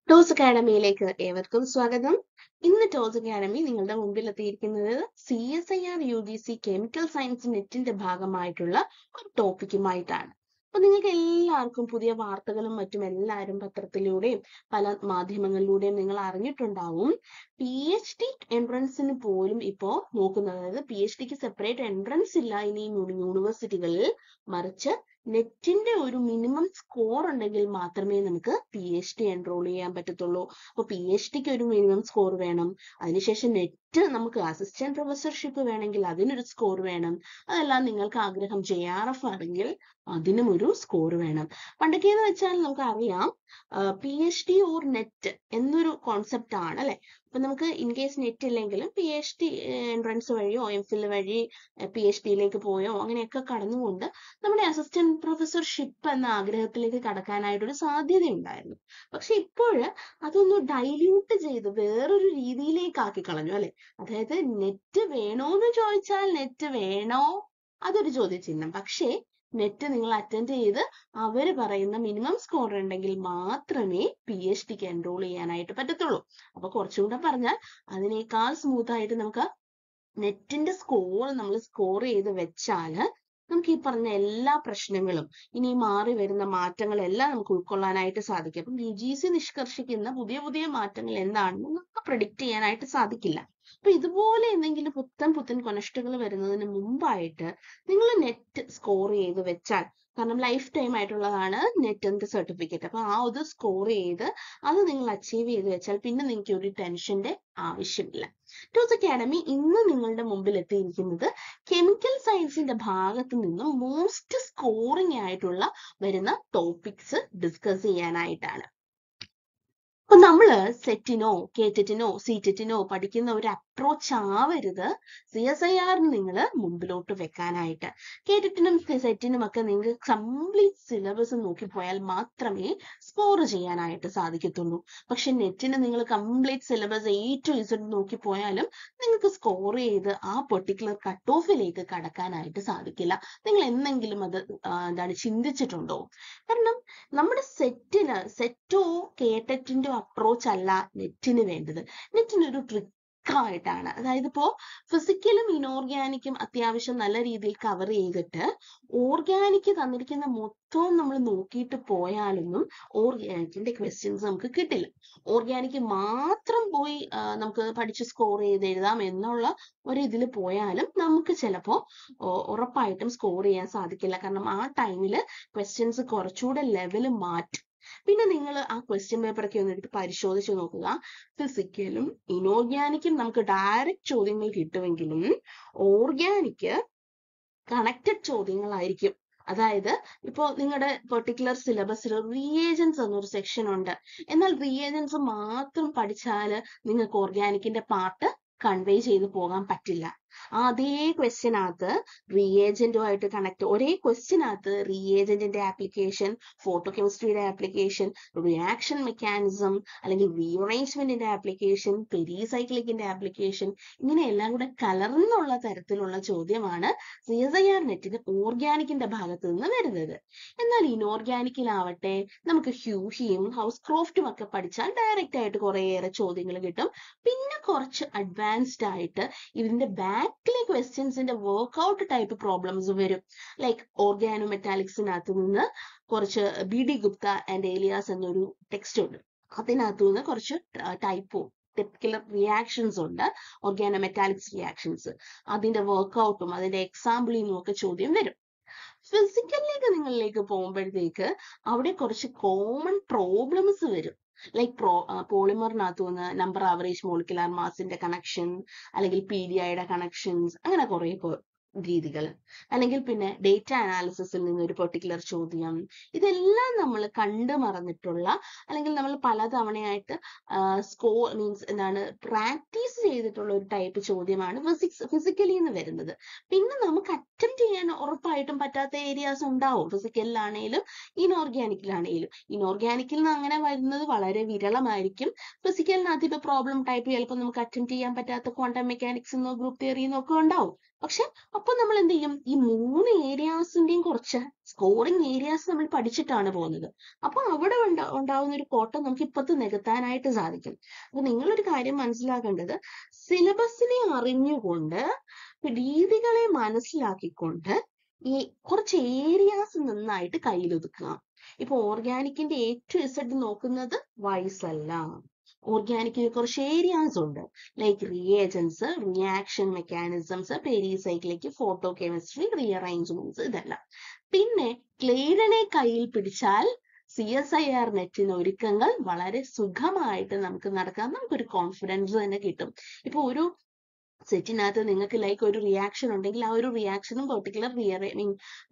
Toss അക്കാഡമിയിലേക്ക് ഏവർക്കും സ്വാഗതം ഇന്ന് ടോസ് അക്കാഡമി നിങ്ങളുടെ മുമ്പിൽ എത്തിയിരിക്കുന്നത് C S I R U G C chemical science നെറ്റിന്റെ ഭാഗമായിട്ടുള്ള ഒരു ടോപ്പിക്കുമായിട്ടാണ് അപ്പൊ നിങ്ങൾക്ക് എല്ലാവർക്കും പുതിയ വാർത്തകളും മറ്റും എല്ലാവരും പത്രത്തിലൂടെയും പല മാധ്യമങ്ങളിലൂടെയും നിങ്ങൾ അറിഞ്ഞിട്ടുണ്ടാവും പി എച്ച് ഡി എൻട്രൻസിന് പോലും ഇപ്പോ നോക്കുന്നത് അതായത് പി എച്ച് ഡിക്ക് സെപ്പറേറ്റ് എൻട്രൻസ് ഇല്ല ഇനി യൂണിവേഴ്സിറ്റികളിൽ മറിച്ച് നെറ്റിന്റെ ഒരു മിനിമം സ്കോർ ഉണ്ടെങ്കിൽ മാത്രമേ നമുക്ക് പി എച്ച് ഡി എൻറോൾ ചെയ്യാൻ പറ്റത്തുള്ളൂ അപ്പൊ പി എച്ച് ഡിക്ക് ഒരു മിനിമം സ്കോർ വേണം അതിനുശേഷം നെറ്റ് നമുക്ക് അസിസ്റ്റന്റ് പ്രൊഫസർഷിപ്പ് വേണമെങ്കിൽ അതിനൊരു സ്കോർ വേണം അതെല്ലാം നിങ്ങൾക്ക് ആഗ്രഹം ജെ ആർ എഫ് ആണെങ്കിൽ അതിനും ഒരു സ്കോർ വേണം പണ്ടൊക്കെ എന്ന് വെച്ചാൽ നമുക്ക് അറിയാം P H D or NET എന്നൊരു കോൺസെപ്റ്റ് ആണ് അല്ലെ അപ്പൊ നമുക്ക് ഇൻ കേസ് നെറ്റ് ഇല്ലെങ്കിലും പി എച്ച് ഡി എൻട്രൻസ് വഴിയോ എം ഫിൽ വഴി പി എച്ച് ഡിയിലേക്ക് പോയോ അങ്ങനെയൊക്കെ കടന്നുകൊണ്ട് നമ്മുടെ അസിസ്റ്റന്റ് പ്രൊഫസർഷിപ്പ് എന്ന ആഗ്രഹത്തിലേക്ക് കടക്കാനായിട്ടൊരു സാധ്യതയുണ്ടായിരുന്നു പക്ഷെ ഇപ്പോൾ അതൊന്ന് ഡൈല്യൂട്ട് ചെയ്ത് വേറൊരു രീതിയിലേക്ക് ആക്കി കളഞ്ഞു അല്ലെ അതായത് നെറ്റ് വേണോന്ന് ചോദിച്ചാൽ നെറ്റ് വേണോ അതൊരു ചോദ്യചിഹ്നം പക്ഷേ നെറ്റ് നിങ്ങൾ അറ്റൻഡ് ചെയ്ത് അവർ പറയുന്ന മിനിമം സ്കോർ ഉണ്ടെങ്കിൽ മാത്രമേ പി എച്ച് ഡിക്ക് എൻറോൾ ചെയ്യാനായിട്ട് പറ്റത്തുള്ളൂ അപ്പൊ കുറച്ചും കൂടെ പറഞ്ഞാൽ അതിനേക്കാൾ സ്മൂത്ത് ആയിട്ട് നമുക്ക് നെറ്റിന്റെ സ്കോർ നമ്മൾ സ്കോർ ചെയ്ത് വെച്ചാല് നമുക്ക് ഈ പറഞ്ഞ എല്ലാ പ്രശ്നങ്ങളും ഇനി മാറി വരുന്ന മാറ്റങ്ങളെല്ലാം നമുക്ക് ഉൾക്കൊള്ളാനായിട്ട് സാധിക്കും അപ്പം യു ജി സി നിഷ്കർഷിക്കുന്ന പുതിയ പുതിയ മാറ്റങ്ങൾ എന്താണെന്ന് നമുക്ക് പ്രഡിക്റ്റ് ചെയ്യാനായിട്ട് സാധിക്കില്ല അപ്പൊ ഇതുപോലെ എന്തെങ്കിലും പുത്തൻ പുത്തൻ കൊനഷ്ടുകൾ വരുന്നതിന് മുമ്പായിട്ട് നിങ്ങൾ നെറ്റ് സ്കോർ ചെയ്ത് വെച്ചാൽ കാരണം ലൈഫ് ടൈം ആയിട്ടുള്ളതാണ് നെറ്റിന്റെ സർട്ടിഫിക്കറ്റ് അപ്പൊ ആ ഇത് സ്കോർ ചെയ്ത് അത് നിങ്ങൾ അച്ചീവ് ചെയ്ത് വെച്ചാൽ പിന്നെ നിങ്ങൾക്ക് ഒരു ടെൻഷന്റെ ആവശ്യമില്ല ടൂസ് അക്കാഡമി ഇന്ന് നിങ്ങളുടെ മുമ്പിൽ എത്തിയിരിക്കുന്നത് കെമിക്കൽ സയൻസിന്റെ ഭാഗത്ത് നിന്നും മോസ്റ്റ് സ്കോറിംഗ് ആയിട്ടുള്ള വരുന്ന ടോപ്പിക്സ് ഡിസ്കസ് ചെയ്യാനായിട്ടാണ് അപ്പൊ നമ്മള് സെറ്റിനോ കേറ്ററ്റിനോ സീറ്ററ്റിനോ പഠിക്കുന്ന ഒരു അപ്രോച്ച് ആവരുത് സി എസ് ഐ ആറിന് നിങ്ങൾ മുമ്പിലോട്ട് വെക്കാനായിട്ട് കേറ്ററ്റിനും സെറ്റിനും ഒക്കെ നിങ്ങൾക്ക് കംപ്ലീറ്റ് സിലബസ് നോക്കിപ്പോയാൽ മാത്രമേ സ്കോർ ചെയ്യാനായിട്ട് സാധിക്കത്തുള്ളൂ പക്ഷെ നെറ്റിന് നിങ്ങൾ complete syllabus A to Z നോക്കിപ്പോയാലും നിങ്ങൾക്ക് സ്കോർ ചെയ്ത് ആ പെർട്ടിക്കുലർ കട്ട് ഓഫിലേക്ക് കടക്കാനായിട്ട് സാധിക്കില്ല നിങ്ങൾ എന്തെങ്കിലും അത് എന്താണ് ചിന്തിച്ചിട്ടുണ്ടോ കാരണം നമ്മുടെ സെറ്റിന് സെറ്റോ കേട്ടറ്റിന്റെ അപ്രോച്ച് അല്ല നെറ്റിന് വേണ്ടത് നെറ്റിന് ഒരു ട്രിക്ക് ആയിട്ടാണ് അതായത് ഇപ്പോ ഫിസിക്കലും ഇനോർഗാനിക്കും അത്യാവശ്യം നല്ല രീതിയിൽ കവർ ചെയ്തിട്ട് ഓർഗാനിക് തന്നിരിക്കുന്ന മൊത്തവും നമ്മൾ നോക്കിയിട്ട് പോയാലൊന്നും ഓർഗാനിക്കിന്റെ ക്വസ്റ്റ്യൻസ് നമുക്ക് കിട്ടില്ല ഓർഗാനിക് മാത്രം പോയി നമുക്ക് പഠിച്ച് സ്കോർ ചെയ്ത് എഴുതാം എന്നുള്ള ഒരു ഇതിൽ പോയാലും നമുക്ക് ചിലപ്പോൾ ഉറപ്പായിട്ടും സ്കോർ ചെയ്യാൻ സാധിക്കില്ല കാരണം ആ ടൈമിൽ ക്വസ്റ്റ്യൻസ് കുറച്ചുകൂടെ ലെവൽ മാറ്റും പിന്നെ നിങ്ങൾ ആ ക്വസ്റ്റ്യൻ പേപ്പർ ഒക്കെ ഒന്ന് എടുത്ത് പരിശോധിച്ച് നോക്കുക ഫിസിക്കലും ഇനോർഗാനിക്കും നമുക്ക് ഡയറക്റ്റ് ചോദ്യങ്ങൾ കിട്ടുമെങ്കിലും ഓർഗാനിക് കണക്റ്റഡ് ചോദ്യങ്ങളായിരിക്കും അതായത് ഇപ്പോൾ നിങ്ങളുടെ പെർട്ടിക്കുലർ സിലബസിൽ റിയേജൻസ് എന്നൊരു സെക്ഷൻ ഉണ്ട് എന്നാൽ റിയേജൻസ് മാത്രം പഠിച്ചാൽ നിങ്ങൾക്ക് ഓർഗാനിക്കിന്റെ പാർട്ട് കൺവേ ചെയ്ത് പോകാൻ പറ്റില്ല അതേ ക്വസ്റ്റ്യനകത്ത് റിയേജന്റുമായിട്ട് കണക്ട് ഒരേ ക്വസ്റ്റ്യനകത്ത് റിയേജന്റിന്റെ ആപ്ലിക്കേഷൻ ഫോട്ടോ കെമിസ്ട്രിയുടെ ആപ്ലിക്കേഷൻ റിയാക്ഷൻ മെക്കാനിസം അല്ലെങ്കിൽ റീഅറേഞ്ച്മെന്റിന്റെ ആപ്ലിക്കേഷൻ പെരിസൈക്ലിക്കിന്റെ ആപ്ലിക്കേഷൻ ഇങ്ങനെ എല്ലാം കൂടെ കലർന്നുള്ള തരത്തിലുള്ള ചോദ്യമാണ് സി എസ് ഐ ആർ നെറ്റിന് ഓർഗാനിക്കിന്റെ ഭാഗത്ത് നിന്ന് വരുന്നത് എന്നാൽ ഇനോർഗാനിക്കിലാവട്ടെ നമുക്ക് ഹ്യൂഹിയും ഹൗസ് ക്രോഫ്റ്റും ഒക്കെ പഠിച്ചാൽ ഡയറക്റ്റ് ആയിട്ട് കുറേയേറെ ചോദ്യങ്ങൾ കിട്ടും പിന്നെ കുറച്ച് അഡ്വാൻസ്ഡ് ആയിട്ട് ഇതിന്റെ ബാക്ക് ബാക്കിലെ ക്വസ്റ്റ്യൻസിന്റെ വർക്ക്ഔട്ട് ടൈപ്പ് പ്രോബ്ലംസ് വരും ലൈക്ക് ഓർഗാനോ മെറ്റാലിക്സിനകത്ത് നിന്ന് കുറച്ച് B D Gupta and Elias എന്നൊരു ടെക്സ്റ്റ് ഉണ്ട് അതിനകത്തു നിന്ന് കുറച്ച് ടൈപ്പും ടെപ്പിക്കുലർ റിയാക്ഷൻസ് ഉണ്ട് ഓർഗാനോ മെറ്റാലിക്സ് റിയാക്ഷൻസ് അതിന്റെ വർക്ക്ഔട്ടും അതിന്റെ എക്സാമ്പിളിനും ഒക്കെ ചോദ്യം വരും ഫിസിക്കലിലേക്ക് നിങ്ങളിലേക്ക് പോകുമ്പോഴത്തേക്ക് അവിടെ കുറച്ച് കോമൺ പ്രോബ്ലംസ് വരും ലൈക്ക് പ്രോ പോളിമറിനകത്തു നിന്ന് നമ്പർ ആവറേജ് മോളിക്കുലാർ മാസിന്റെ കണക്ഷൻ അല്ലെങ്കിൽ പി ഡി ഐയുടെ കണക്ഷൻസ് അങ്ങനെ കുറെ രീതികൾ അല്ലെങ്കിൽ പിന്നെ ഡേറ്റ അനാലിസിസിൽ നിന്ന് ഒരു പെർട്ടിക്കുലർ ചോദ്യം ഇതെല്ലാം നമ്മൾ കണ്ടു മറന്നിട്ടുള്ള അല്ലെങ്കിൽ നമ്മൾ പലതവണയായിട്ട് സ്കോർ മീൻസ് എന്താണ് പ്രാക്ടീസ് ചെയ്തിട്ടുള്ള ഒരു ടൈപ്പ് ചോദ്യമാണ് ഫിസിക്സ് ഫിസിക്കലി എന്ന് വരുന്നത് പിന്നെ നമുക്ക് അറ്റംപ്റ്റ് ചെയ്യാൻ ഉറപ്പായിട്ടും പറ്റാത്ത ഏരിയാസ് ഉണ്ടാവും ഫിസിക്കലിലാണേലും ഇനോർഗാനിക്കിലാണേലും ഇനോർഗാനിക്കിൽ നിന്ന് അങ്ങനെ വരുന്നത് വളരെ വിരളമായിരിക്കും ഫിസിക്കലിനകത്ത് ഇപ്പൊ പ്രോബ്ലം ടൈപ്പ് ചിലപ്പോൾ നമുക്ക് അറ്റംപ്റ്റ് ചെയ്യാൻ പറ്റാത്ത ക്വാണ്ടം മെക്കാനിക്സ് എന്നോ ഗ്രൂപ്പ് തിയറി എന്നോ ഒക്കെ ഉണ്ടാവും പക്ഷെ അപ്പൊ നമ്മൾ എന്ത് ചെയ്യും ഈ മൂന്ന് ഏരിയാസിന്റെയും കുറച്ച് സ്കോറിംഗ് ഏരിയാസ് നമ്മൾ പഠിച്ചിട്ടാണ് പോകുന്നത് അപ്പൊ അവിടെ ഉണ്ടാ ഉണ്ടാവുന്ന ഒരു കോട്ടം നമുക്ക് ഇപ്പത്ത് നികത്താനായിട്ട് സാധിക്കും അപ്പൊ നിങ്ങളൊരു കാര്യം മനസ്സിലാക്കേണ്ടത് സിലബസിനെ അറിഞ്ഞുകൊണ്ട് രീതികളെ മനസ്സിലാക്കിക്കൊണ്ട് ഈ കുറച്ച് ഏരിയാസ് നന്നായിട്ട് കയ്യിലൊതുക്കുക ഇപ്പൊ ഓർഗാനിക്കിന്റെ എ ടു ഇസഡ് നോക്കുന്നത് വൈസ് അല്ല ഓർഗാനിക്കിന് കുറച്ച് ഏരിയാസ് ഉണ്ട് like reagents reaction mechanisms pericyclic photo chemistry rearrangements ഇതെല്ലാം പിന്നെ ക്ലെയ്ഡനെ കയ്യിൽ പിടിച്ചാൽ സി എസ് ഐ ആർ നെറ്റിന് ഒരുക്കങ്ങൾ വളരെ സുഖമായിട്ട് നമുക്ക് നടക്കാം നമുക്കൊരു കോൺഫിഡൻസ് തന്നെ കിട്ടും ഇപ്പൊ ഒരു സെറ്റിനകത്ത് നിങ്ങൾക്ക് ലൈക്ക് ഒരു റിയാക്ഷൻ ഉണ്ടെങ്കിൽ ആ ഒരു റിയാക്ഷനും പെർട്ടിക്കുലർ മീൻ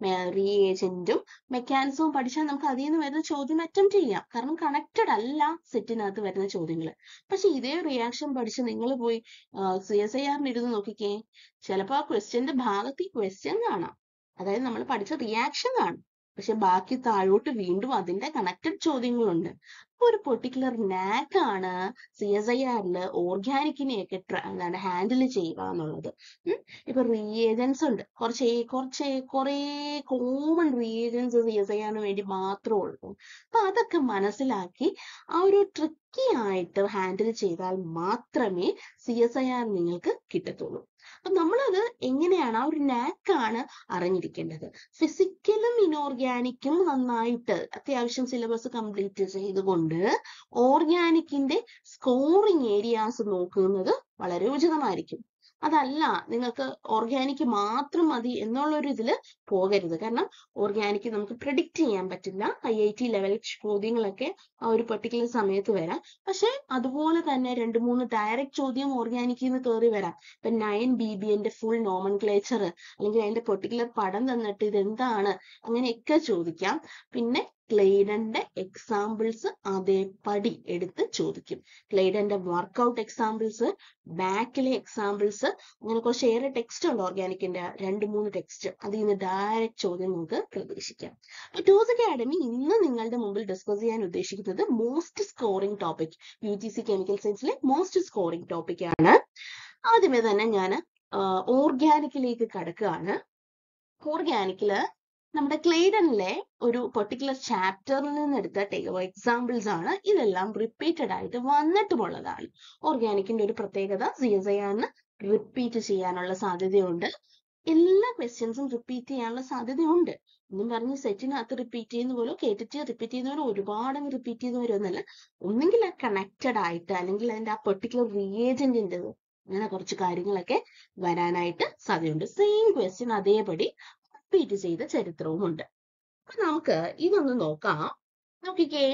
റിയേജന്റും മെക്കാനിസവും പഠിച്ചാൽ നമുക്ക് അതിൽ നിന്ന് വരുന്ന ചോദ്യം അറ്റംപ്റ്റ് ചെയ്യാം കാരണം കണക്റ്റഡ് അല്ല സെറ്റിനകത്ത് വരുന്ന ചോദ്യങ്ങൾ പക്ഷെ ഇതേ റിയാക്ഷൻ പഠിച്ച് നിങ്ങൾ പോയി സി എസ് ഐ ആറിന് ഇരുന്ന് നോക്കിക്കേ ചിലപ്പോൾ ആ ക്വസ്റ്റ്യന്റെ ഭാഗത്ത് ഈ ക്വസ്റ്റ്യൻ കാണാം അതായത് നമ്മൾ പഠിച്ച റിയാക്ഷൻ കാണും പക്ഷെ ബാക്കി താഴോട്ട് വീണ്ടും അതിന്റെ കണക്റ്റഡ് ചോദ്യങ്ങളുണ്ട് അപ്പൊ ഒരു പെർട്ടിക്കുലർ നാക്ക് ആണ് സി എസ് ഐ ആറില് ഓർഗാനിക്കിനെയൊക്കെ എന്താണ് ഹാൻഡിൽ ചെയ്യുക എന്നുള്ളത് ഉം. ഇപ്പൊ റിയേജൻസ് ഉണ്ട് കുറച്ച് ഏ- കുറച്ച് കുറെ common reagents C S I ആറിന് വേണ്ടി മാത്രമേ ഉള്ളൂ അപ്പൊ അതൊക്കെ മനസ്സിലാക്കി ആ ഒരു ട്രിക്കി ആയിട്ട് ഹാൻഡിൽ ചെയ്താൽ മാത്രമേ സി എസ് ഐ ആർ നിങ്ങൾക്ക് കിട്ടത്തുള്ളൂ അപ്പൊ നമ്മളത് എങ്ങനെയാണ് ആ ഒരു നാക്കാണ് അറിഞ്ഞിരിക്കേണ്ടത് ഫിസിക്കലും ഇനോർഗാനിക്കും നന്നായിട്ട് അത്യാവശ്യം സിലബസ് കംപ്ലീറ്റ് ചെയ്തുകൊണ്ട് ഓർഗാനിക്കിന്റെ സ്കോറിംഗ് ഏരിയാസ് നോക്കുന്നത് വളരെ ഉചിതമായിരിക്കും അതല്ല നിങ്ങൾക്ക് ഓർഗാനിക് മാത്രം മതി എന്നുള്ള ഒരു ഇതില് പോകരുത് കാരണം ഓർഗാനിക് നമുക്ക് പ്രിഡിക്റ്റ് ചെയ്യാൻ പറ്റില്ല ഐ ഐ ടി ലെവൽ ചോദ്യങ്ങളൊക്കെ ആ ഒരു പെർട്ടിക്കുലർ സമയത്ത് വരാം പക്ഷെ അതുപോലെ തന്നെ രണ്ട് മൂന്ന് ഡയറക്റ്റ് ചോദ്യം ഓർഗാനിക്കിൽ നിന്ന് കയറി വരാം ഇപ്പൊ നയൻ ബി ബി എന്റെ ഫുൾ നോമൻ ക്ലേച്ചർ അല്ലെങ്കിൽ അതിന്റെ പെർട്ടിക്കുലർ പടം തന്നിട്ട് ഇതെന്താണ് അങ്ങനെയൊക്കെ ചോദിക്കാം പിന്നെ ക്ലെയ്ഡന്റെ എക്സാമ്പിൾസ് അതേപടി എടുത്ത് ചോദിക്കും ക്ലെയ്ഡന്റെ വർക്കൗട്ട് എക്സാമ്പിൾസ് ബാക്കിലെ എക്സാമ്പിൾസ് അങ്ങനെ കുറച്ച് ഏറെ ടെക്സ്റ്റ് ഉണ്ട് ഓർഗാനിക്കിന്റെ രണ്ട് മൂന്ന് ടെക്സ്റ്റ് അതിൽ നിന്ന് ഡയറക്റ്റ് ചോദ്യം നമുക്ക് പ്രതീക്ഷിക്കാം അപ്പൊ ടോസ് അക്കാഡമി ഇന്ന് നിങ്ങളുടെ മുമ്പിൽ ഡിസ്കസ് ചെയ്യാൻ ഉദ്ദേശിക്കുന്നത് most scoring topic U G C chemical സയൻസിലെ മോസ്റ്റ് സ്കോറിംഗ് ടോപ്പിക് ആണ് ആദ്യമേ തന്നെ ഞാൻ ഓർഗാനിക്കിലേക്ക് കടക്കുകയാണ് ഓർഗാനിക്കില് നമ്മുടെ ക്ലെയ്ഡനിലെ ഒരു പെർട്ടിക്കുലർ ചാപ്റ്ററിൽ നിന്ന് എടുത്ത എക്സാമ്പിൾസ് ആണ് ഇതെല്ലാം റിപ്പീറ്റഡ് ആയിട്ട് വന്നിട്ടുമുള്ളതാണ് ഓർഗാനിക്കിന്റെ ഒരു പ്രത്യേകത സി എസ് ഐ ആറിന് റിപ്പീറ്റ് ചെയ്യാനുള്ള സാധ്യതയുണ്ട് എല്ലാ ക്വസ്റ്റ്യൻസും റിപ്പീറ്റ് ചെയ്യാനുള്ള സാധ്യതയുണ്ട് എന്നും പറഞ്ഞ് സെറ്റിനകത്ത് റിപ്പീറ്റ് ചെയ്യുന്ന പോലും കേട്ടിട്ട് റിപ്പീറ്റ് ചെയ്യുന്നവർ ഒരുപാട് അങ്ങ് റിപ്പീറ്റ് ചെയ്ത് വരുമെന്നല്ല ഒന്നെങ്കിൽ ആ കണക്റ്റഡ് ആയിട്ട് അല്ലെങ്കിൽ അതിന്റെ ആ പെർട്ടിക്കുലർ റിയേജന്റിന്റെ അങ്ങനെ കുറച്ച് കാര്യങ്ങളൊക്കെ വരാനായിട്ട് സാധ്യതയുണ്ട് സെയിം ക്വസ്റ്റ്യൻ അതേപടി റിപ്പീറ്റ് ചെയ്ത ചരിത്രവുമുണ്ട് അപ്പൊ നമുക്ക് ഇതൊന്ന് നോക്കാം നോക്കിക്കേ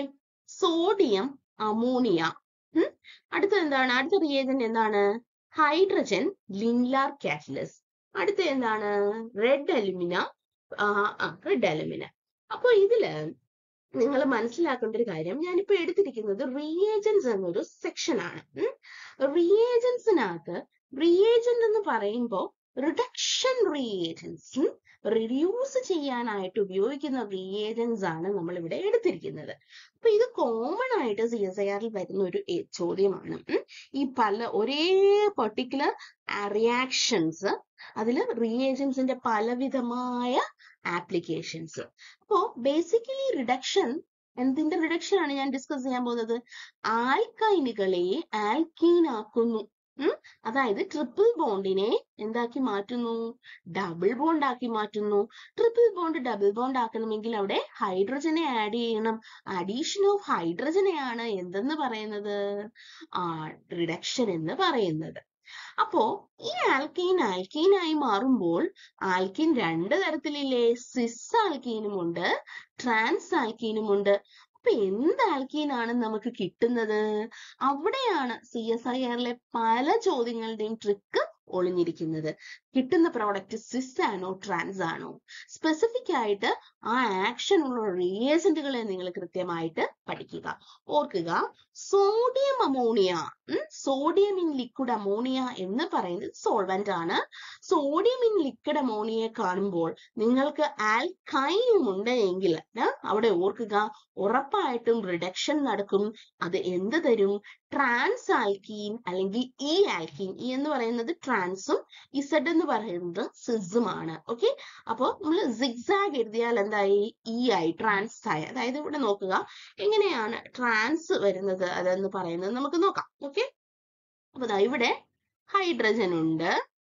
സോഡിയം അമോണിയ ഉം അടുത്ത എന്താണ് അടുത്ത റിയേജന്റ് എന്താണ് ഹൈഡ്രജൻ ലിൻലാർ കാറ്റലസ് അടുത്ത എന്താണ് റെഡ് അലുമിന റെഡ് അലുമിന അപ്പൊ ഇതില് നിങ്ങൾ മനസ്സിലാക്കേണ്ട ഒരു കാര്യം ഞാനിപ്പോ എടുത്തിരിക്കുന്നത് റിയേജൻസ് എന്നൊരു സെക്ഷൻ ആണ് റിയേജൻസിനകത്ത് റിയേജന്റ് എന്ന് പറയുമ്പോൾ റിഡക്ഷൻ റിയേജൻസ് റിഡ്യൂസ് ചെയ്യാനായിട്ട് ഉപയോഗിക്കുന്ന റിയേജൻസ് ആണ് നമ്മൾ ഇവിടെ എടുത്തിരിക്കുന്നത് അപ്പൊ ഇത് കോമൺ ആയിട്ട് സി എസ് ഐ ആറിൽ വരുന്ന ഒരു എ- ചോദ്യമാണ് ഉം. ഈ പല ഒരേ പെർട്ടിക്കുലർ റിയാക്ഷൻസ് അതിൽ റിയേജൻസിന്റെ പലവിധമായ ആപ്ലിക്കേഷൻസ് അപ്പോ ബേസിക്കലി റിഡക്ഷൻ എന്തിന്റെ റിഡക്ഷൻ ആണ് ഞാൻ ഡിസ്കസ് ചെയ്യാൻ പോകുന്നത് ആൽക്കൈനുകളെ ആൽക്കീൻ ആക്കുന്നു ഉം അതായത് ട്രിപ്പിൾ ബോണ്ടിനെ എന്താക്കി മാറ്റുന്നു ഡബിൾ ബോണ്ട് ആക്കി മാറ്റുന്നു ട്രിപ്പിൾ ബോണ്ട് ഡബിൾ ബോണ്ട് ആക്കണമെങ്കിൽ അവിടെ ഹൈഡ്രജനെ ആഡ് ചെയ്യണം അഡീഷൻ ഓഫ് ഹൈഡ്രജനെയാണ് എന്തെന്ന് പറയുന്നത് ആ റിഡക്ഷൻ എന്ന് പറയുന്നത് അപ്പോ ഈ ആൽക്കീൻ ആൽക്കീൻ ആയി മാറുമ്പോൾ ആൽക്കീൻ രണ്ട് തരത്തിലില്ലേ സിസ് ആൽക്കീനും ഉണ്ട് ട്രാൻസ് ആൽക്കീനും ഉണ്ട് അപ്പൊ എന്ത് ആൽക്കീൻ ആണ് നമുക്ക് കിട്ടുന്നത് അവിടെയാണ് സി എസ് ഐ ആറിലെ പല ചോദ്യങ്ങളുടെയും ട്രിക്ക് ഒളിഞ്ഞിരിക്കുന്നത് കിട്ടുന്ന പ്രോഡക്റ്റ് സിസ് ആണോ ട്രാൻസ് ആണോ സ്പെസിഫിക് ആയിട്ട് ആ ആക്ഷൻ ഉള്ള റിയേജന്റുകളെ നിങ്ങൾ കൃത്യമായിട്ട് പഠിക്കുക ഓർക്കുക sodium ammonia sodium in liquid ammonia എന്ന് പറയുന്നത് സോൾവെന്റ് ആണ് സോഡിയം ഇൻ ലിക്വിഡ് അമോണിയയെ കാണുമ്പോൾ നിങ്ങൾക്ക് ആൽക്കൈനും ഉണ്ട് എങ്കിൽ അവിടെ ഓർക്കുക ഉറപ്പായിട്ടും റിഡക്ഷൻ നടക്കും അത് എന്ത് തരും ട്രാൻസ് ആൽക്കീൻ അല്ലെങ്കിൽ ഇ ആൽക്കീൻ ഇ എന്ന് പറയുന്നത് ട്രാൻസും ഇസഡ് എന്ന് പറയുന്നത് സിസുമാണ് ഓക്കെ അപ്പോൾ നമ്മൾ സിഗ്സാഗ് എഴുതിയാൽ എന്തായി ഇ ആയി ട്രാൻസ് ആയി അതായത് ഇവിടെ നോക്കുക എങ്ങനെയാണ് ട്രാൻസ് വരുന്നത് അതെന്ന് പറയുന്നത് നമുക്ക് നോക്കാം ഓക്കെ അപ്പൊ ദാ ഇവിടെ ഹൈഡ്രജൻ ഉണ്ട്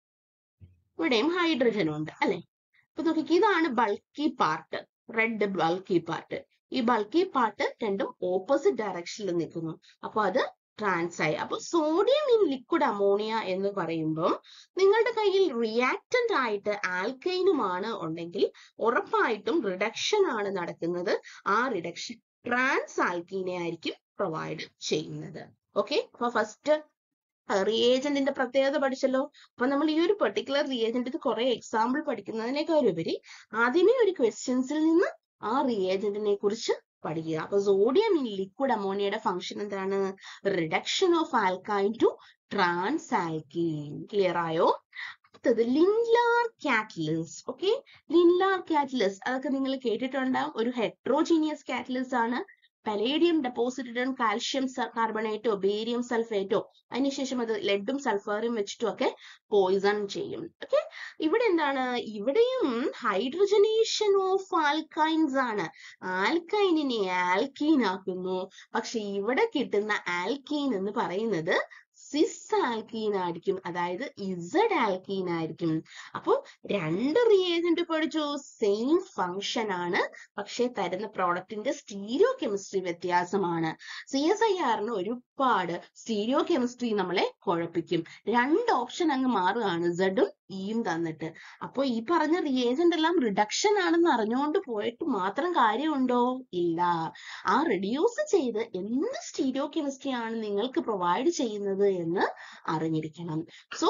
ഇവിടെയും ഹൈഡ്രജൻ ഉണ്ട് അല്ലെ അപ്പൊ നോക്കിക്കേ ഇതാണ് bulky part red bulky part ഈ ബൾക്കി പാർട്ട് രണ്ടും ഓപ്പോസിറ്റ് ഡയറക്ഷനിൽ നിൽക്കുന്നു അപ്പൊ അത് ട്രാൻസ് ആയി അപ്പൊ സോഡിയം ഇൻ ലിക്വിഡ് അമോണിയ എന്ന് പറയുമ്പോൾ നിങ്ങളുടെ കയ്യിൽ റിയാക്ടന്റ് ആയിട്ട് ആൽക്കൈനുമാണ് ഉണ്ടെങ്കിൽ ഉറപ്പായിട്ടും റിഡക്ഷൻ ആണ് നടക്കുന്നത് ആ റിഡക്ഷൻ ട്രാൻസ് ആൽക്കീനെ ആയിരിക്കും പ്രൊവൈഡ് ചെയ്യുന്നത് ഓക്കെ അപ്പൊ ഫസ്റ്റ് റിയേജന്റിന്റെ പ്രത്യേകത പഠിച്ചല്ലോ അപ്പൊ നമ്മൾ ഈ ഒരു പെർട്ടിക്കുലർ റിയേജന്റ് കുറെ എക്സാമ്പിൾ പഠിക്കുന്നതിനേക്കാൾ ഉപരി ആദ്യമേ ഒരു ക്വസ്റ്റ്യൻസിൽ നിന്ന് ആ റിയേജന്റിനെ കുറിച്ച് പഠിക്കുക അപ്പൊ സോഡിയം ഇൻ ലിക്വിഡ് അമോണിയയുടെ ഫംഗ്ഷൻ എന്താണ് reduction of alkyne to trans alkene clear ആയോ അടുത്തത് ലിൻലാർ കാറ്റലിസ് ഓക്കെ ലിൻലാർ കാറ്റലിസ് അതൊക്കെ നിങ്ങൾ കേട്ടിട്ടുണ്ടാവും ഒരു ഹെട്രോജീനിയസ് കാറ്റലിസ് ആണ് പലേഡിയം ഡെപ്പോസിറ്റഡ് ഓൺ കാൽഷ്യം കാർബണേറ്റോ ബേരിയം സൾഫേറ്റോ അതിനുശേഷം അത് ലെഡും സൾഫറും വെച്ചിട്ടും ഒക്കെ പോയിസൺ ചെയ്യും ഓക്കെ ഇവിടെ എന്താണ് ഇവിടെയും ഹൈഡ്രജനേഷൻ ഓഫ് ആൽക്കൈൻസ് ആണ് ആൽക്കൈനിനെ ആൽക്കീൻ ആക്കുന്നു പക്ഷെ ഇവിടെ കിട്ടുന്ന ആൽക്കീൻ എന്ന് പറയുന്നത് സിസ് ആൽക്കീൻ ആയിരിക്കും അതായത് ഇസഡ് ആൽക്കീൻ ആയിരിക്കും അപ്പോൾ രണ്ട് റിയേജന്റ് പഠിച്ചു സെയിം ഫംഗ്ഷൻ ആണ് പക്ഷെ തരുന്ന പ്രോഡക്റ്റിന്റെ സ്റ്റീരിയോ കെമിസ്ട്രി വ്യത്യാസമാണ് സി എസ് ഐ ആറിന് ഒരുപാട് സ്റ്റീരിയോ കെമിസ്ട്രി നമ്മളെ കുഴപ്പിക്കും രണ്ട് ഓപ്ഷൻ അങ്ങ് മാറുകയാണ് സെഡും ഇയും തന്നിട്ട് അപ്പോൾ ഈ പറഞ്ഞ റിയേജന്റ് എല്ലാം റിഡക്ഷൻ ആണെന്ന് അറിഞ്ഞുകൊണ്ട് പോയിട്ട് മാത്രം കാര്യമുണ്ടോ ഇല്ല ആ റെഡ്യൂസ് ചെയ്ത് എന്ത് സ്റ്റീരിയോ കെമിസ്ട്രി ആണ് നിങ്ങൾക്ക് പ്രൊവൈഡ് ചെയ്യുന്നത് എന്ന് അറിഞ്ഞിരിക്കണം സോ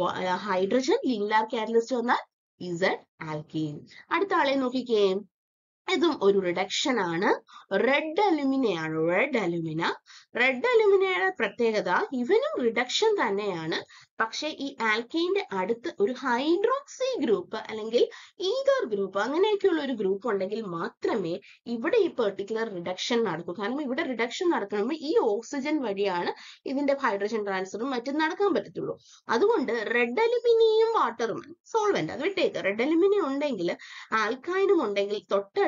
ഹൈഡ്രജൻ ലിൻലാർ കാറ്റലിസ്റ്റ് വന്നാൽ ഇസഡ് ആൽക്കീൻ അടുത്ത ആളെ നോക്കിക്കേ ഇതും ഒരു റിഡക്ഷൻ ആണ് റെഡ് അലുമിനയാണ് റെഡ് അലുമിന റെഡ് അലുമിനയുടെ പ്രത്യേകത ഇവനും റിഡക്ഷൻ തന്നെയാണ് പക്ഷെ ഈ ആൽക്കൈന്റെ അടുത്ത് ഒരു ഹൈഡ്രോക്സി ഗ്രൂപ്പ് അല്ലെങ്കിൽ ഈതർ ഗ്രൂപ്പ് അങ്ങനെയൊക്കെയുള്ള ഒരു ഗ്രൂപ്പ് ഉണ്ടെങ്കിൽ മാത്രമേ ഇവിടെ ഈ പെർട്ടിക്കുലർ റിഡക്ഷൻ നടക്കൂ കാരണം ഇവിടെ റിഡക്ഷൻ നടക്കണമെങ്കിൽ ഈ ഓക്സിജൻ വഴിയാണ് ഇതിന്റെ ഹൈഡ്രജൻ ട്രാൻസ്ഫറും മറ്റും നടക്കാൻ പറ്റത്തുള്ളൂ അതുകൊണ്ട് റെഡ് അലുമിനിയം വാട്ടറും സോൾവെന്റ് അത് വിട്ടേക്ക് റെഡ് അലുമിനിയം ഉണ്ടെങ്കിൽ ആൽക്കൈനും ഉണ്ടെങ്കിൽ തൊട്ടടുത്ത്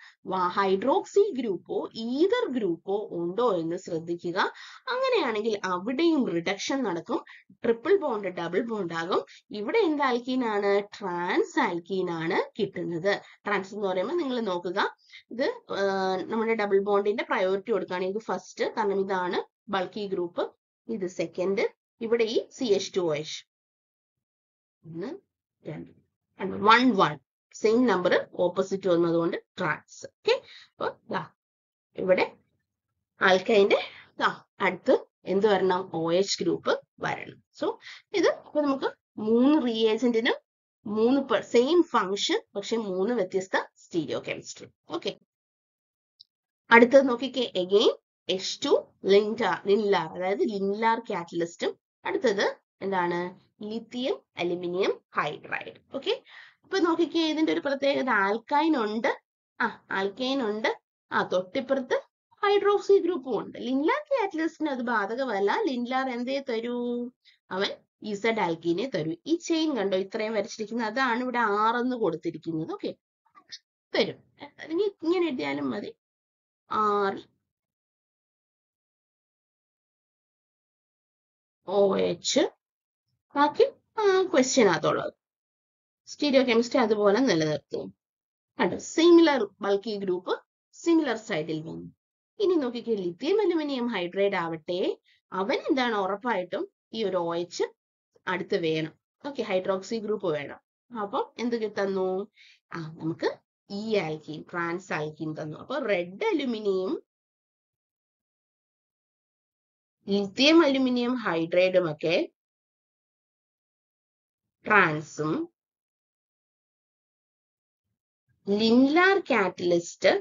ഹൈഡ്രോക്സി ഗ്രൂപ്പോ ഈതർ ഗ്രൂപ്പോ ഉണ്ടോ എന്ന് ശ്രദ്ധിക്കുക അങ്ങനെയാണെങ്കിൽ അവിടെയും റിഡക്ഷൻ നടക്കും ട്രിപ്പിൾ ബോണ്ട് ഡബിൾ ബോണ്ട് ആകും ഇവിടെ എന്ത് ആൽക്കീൻ ആണ് ട്രാൻസ് ആൽക്കീൻ ആണ് കിട്ടുന്നത് ട്രാൻസ് എന്ന് പറയുമ്പോൾ നിങ്ങൾ നോക്കുക ഇത് നമ്മുടെ ഡബിൾ ബോണ്ടിന്റെ പ്രയോറിറ്റി കൊടുക്കുകയാണ് ഇത് ഫസ്റ്റ് കാരണം ഇതാണ് ബൾക്കി ഗ്രൂപ്പ് ഇത് സെക്കൻഡ് ഇവിടെ ഈ സി എച്ച് ടു എച്ച് ഒന്ന് രണ്ട് one one same number opposite വന്നതുകൊണ്ട് ട്രാൻസ് ഓക്കെ അപ്പൊ ഇവിടെ ആൽക്കൈന്റെ അടുത്ത് എന്ത് വരണം ഒ എച്ച് ഗ്രൂപ്പ് വരണം സോ ഇത് ഇപ്പൊ നമുക്ക് മൂന്ന് റിയേജന്റിനും മൂന്ന് സെയിം ഫംഗ്ഷൻ പക്ഷെ മൂന്ന് വ്യത്യസ്ത സ്റ്റീരിയോ കെമിസ്ട്രി ഓക്കെ അടുത്തത് നോക്കിക്കേ again H two Lindlar Lindlar അതായത് ലിൻലാർ കാറ്റലിസ്റ്റും അടുത്തത് എന്താണ് ലിത്തിയം അലുമിനിയം ഹൈഡ്രൈഡ് ഓക്കെ അപ്പൊ നോക്കിക്കേ ഇതിന്റെ ഒരു പ്രത്യേകത ആൽക്കൈൻ ഉണ്ട് ആ ആൽക്കൈൻ ഉണ്ട് ആ തൊട്ടിപ്പുറത്ത് ഹൈഡ്രോക്സി ഗ്രൂപ്പും ഉണ്ട് ലിൻലാർ കാറ്റലിസ്റ്റിന് അത് ബാധകമല്ല ലിൻലാർ എന്തേ തരൂ അവൻ ഇസഡ് ആൽക്കീനെ തരൂ ഈ ചെയിൻ കണ്ടോ ഇത്രയും വരച്ചിരിക്കുന്നത് അതാണ് ഇവിടെ ആറെന്ന് കൊടുത്തിരിക്കുന്നത് ഓക്കെ തരും അല്ലെങ്കിൽ ഇങ്ങനെ എഴുതിയാലും മതി ആർ ഒ എച്ച് ബാക്കി ക്വസ്റ്റ്യനകത്തുള്ളത് സ്റ്റീരിയോ കെമിസ്ട്രി അതുപോലെ നിലനിർത്തും കണ്ടോ സിമിലർ ബൾക്കി ഗ്രൂപ്പ് സിമിലർ സൈഡിൽ വന്നു ഇനി നോക്കിക്കേ ലിഥിയം അലുമിനിയം ഹൈഡ്രേറ്റ് ആവട്ടെ അവൻ എന്താണ് ഉറപ്പായിട്ടും ഈ ഒരു ഒ എച്ച് അടുത്ത് വേണം ഓക്കെ ഹൈഡ്രോക്സി ഗ്രൂപ്പ് വേണം അപ്പം എന്ത് തന്നു ആ നമുക്ക് ഈ ആൽക്കീൻ ട്രാൻസ് ആൽക്കീൻ തന്നു അപ്പൊ റെഡ് അലുമിനിയം ലിഥിയം അലുമിനിയം ഹൈഡ്രേറ്റും ഒക്കെ ട്രാൻസും Lindlar catalyst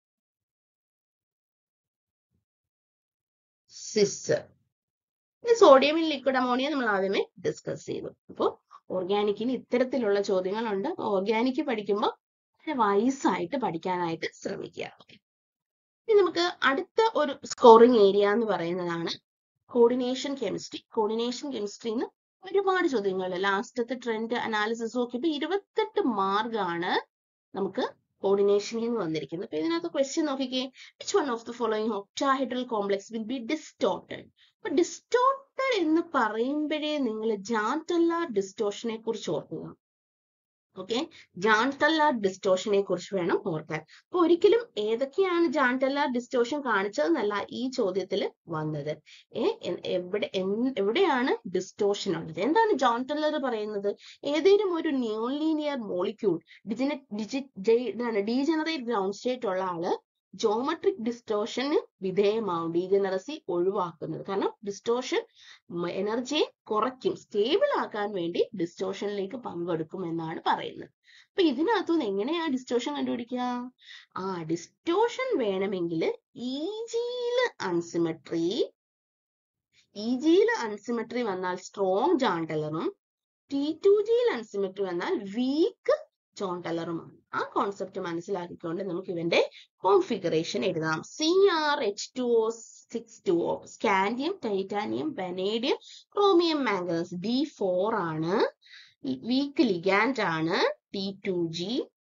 cis sodium liquid ammonia നമ്മൾ ആദ്യമേ ഡിസ്കസ് ചെയ്തു അപ്പോൾ ഓർഗാനിക്കിന് ഇത്തരത്തിലുള്ള ചോദ്യങ്ങളുണ്ട് ഓർഗാനിക് പഠിക്കുമ്പോൾ വയസ്സായിട്ട് പഠിക്കാനായിട്ട് ശ്രമിക്കുക ഇനി നമുക്ക് അടുത്ത ഒരു സ്കോറിംഗ് ഏരിയ എന്ന് പറയുന്നതാണ് കോർഡിനേഷൻ കെമിസ്ട്രി കോർഡിനേഷൻ കെമിസ്ട്രിന്ന് ഒരുപാട് ചോദ്യങ്ങൾ ലാസ്റ്റത്തെ ട്രെൻഡ് അനാലിസിസ് നോക്കിയപ്പോൾ ഇരുപത്തെട്ട് മാർക്കാണ് നമുക്ക് കോർഡിനേഷനിൽ നിന്ന് വന്നിരിക്കുന്നത് അപ്പൊ ഇതിനകത്ത് ക്വസ്റ്റ്യൻ നോക്കിക്കേ which one of the following octahedral complex will be distorted അപ്പൊ ഡിസ്റ്റോർട്ടഡ് എന്ന് പറയുമ്പോഴേ നിങ്ങൾ ജാൻറ്റല്ല ഡിസ്റ്റോഷനെ കുറിച്ച് ഓർക്കുക ഓക്കെ ജാൻടല്ലാർ ഡിസ്റ്റോഷനെ കുറിച്ച് വേണം ഓർക്കാൻ അപ്പൊ ഒരിക്കലും ഏതൊക്കെയാണ് ജാൻടല്ലാർ ഡിസ്റ്റോഷൻ കാണിച്ചതെന്നല്ല ഈ ചോദ്യത്തിൽ വന്നത് ഏ എ- എവിടെ എൻ- എവിടെയാണ് ഡിസ്റ്റോഷൻ ഉള്ളത് എന്താണ് ജോൺ ടെല്ലർ പറയുന്നത് ഏതെങ്കിലും ഒരു ന്യൂ ലീനിയർ മോളിക്യൂൾ ഡിജിനെ ഡിജി ഡീജനറേറ്റ് ഗ്രൗണ്ട് സ്റ്റേറ്റ് ഉള്ള ആള് ജോമെട്രിക് ഡിസ്റ്റോഷന് വിധേയമാവും ഡീജനറസി ഒഴിവാക്കുന്നത് കാരണം ഡിസ്റ്റോഷൻ എനർജിയെ കുറയ്ക്കും സ്റ്റേബിൾ ആക്കാൻ വേണ്ടി ഡിസ്റ്റോഷനിലേക്ക് പങ്കെടുക്കും എന്നാണ് പറയുന്നത് അപ്പൊ ഇതിനകത്തുനിന്ന് എങ്ങനെയാ ഡിസ്റ്റോഷൻ കണ്ടുപിടിക്കുക ആ ഡിസ്റ്റോഷൻ വേണമെങ്കിൽ ഈജിയില് അൺസിമെട്രി ഈജിയില് അൺസിമെട്രി വന്നാൽ സ്ട്രോങ് ജാണ്ടലറും ടി ടു ജിയിൽ അൺസിമെട്രി വന്നാൽ വീക്ക് ജോൺ ടെല്ലറുമാണ് ആ കോൺസെപ്റ്റ് മനസ്സിലാക്കിക്കൊണ്ട് നമുക്ക് ഇവന്റെ കോൺഫിഗറേഷൻ എഴുതാം C R H two O six two O scandium titanium vanadium chromium manganese D four ആണ് വീക്ക് ലിഗാൻഡ് ആണ് ടി ടു ജി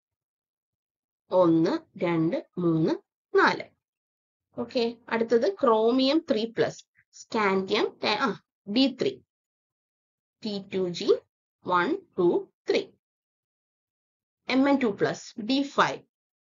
ഒന്ന് രണ്ട് മൂന്ന് നാല് ഓക്കെ അടുത്തത് ക്രോമിയം ത്രീ പ്ലസ് സ്കാൻഡിയം ആ D three T two G one two three M N two plus D five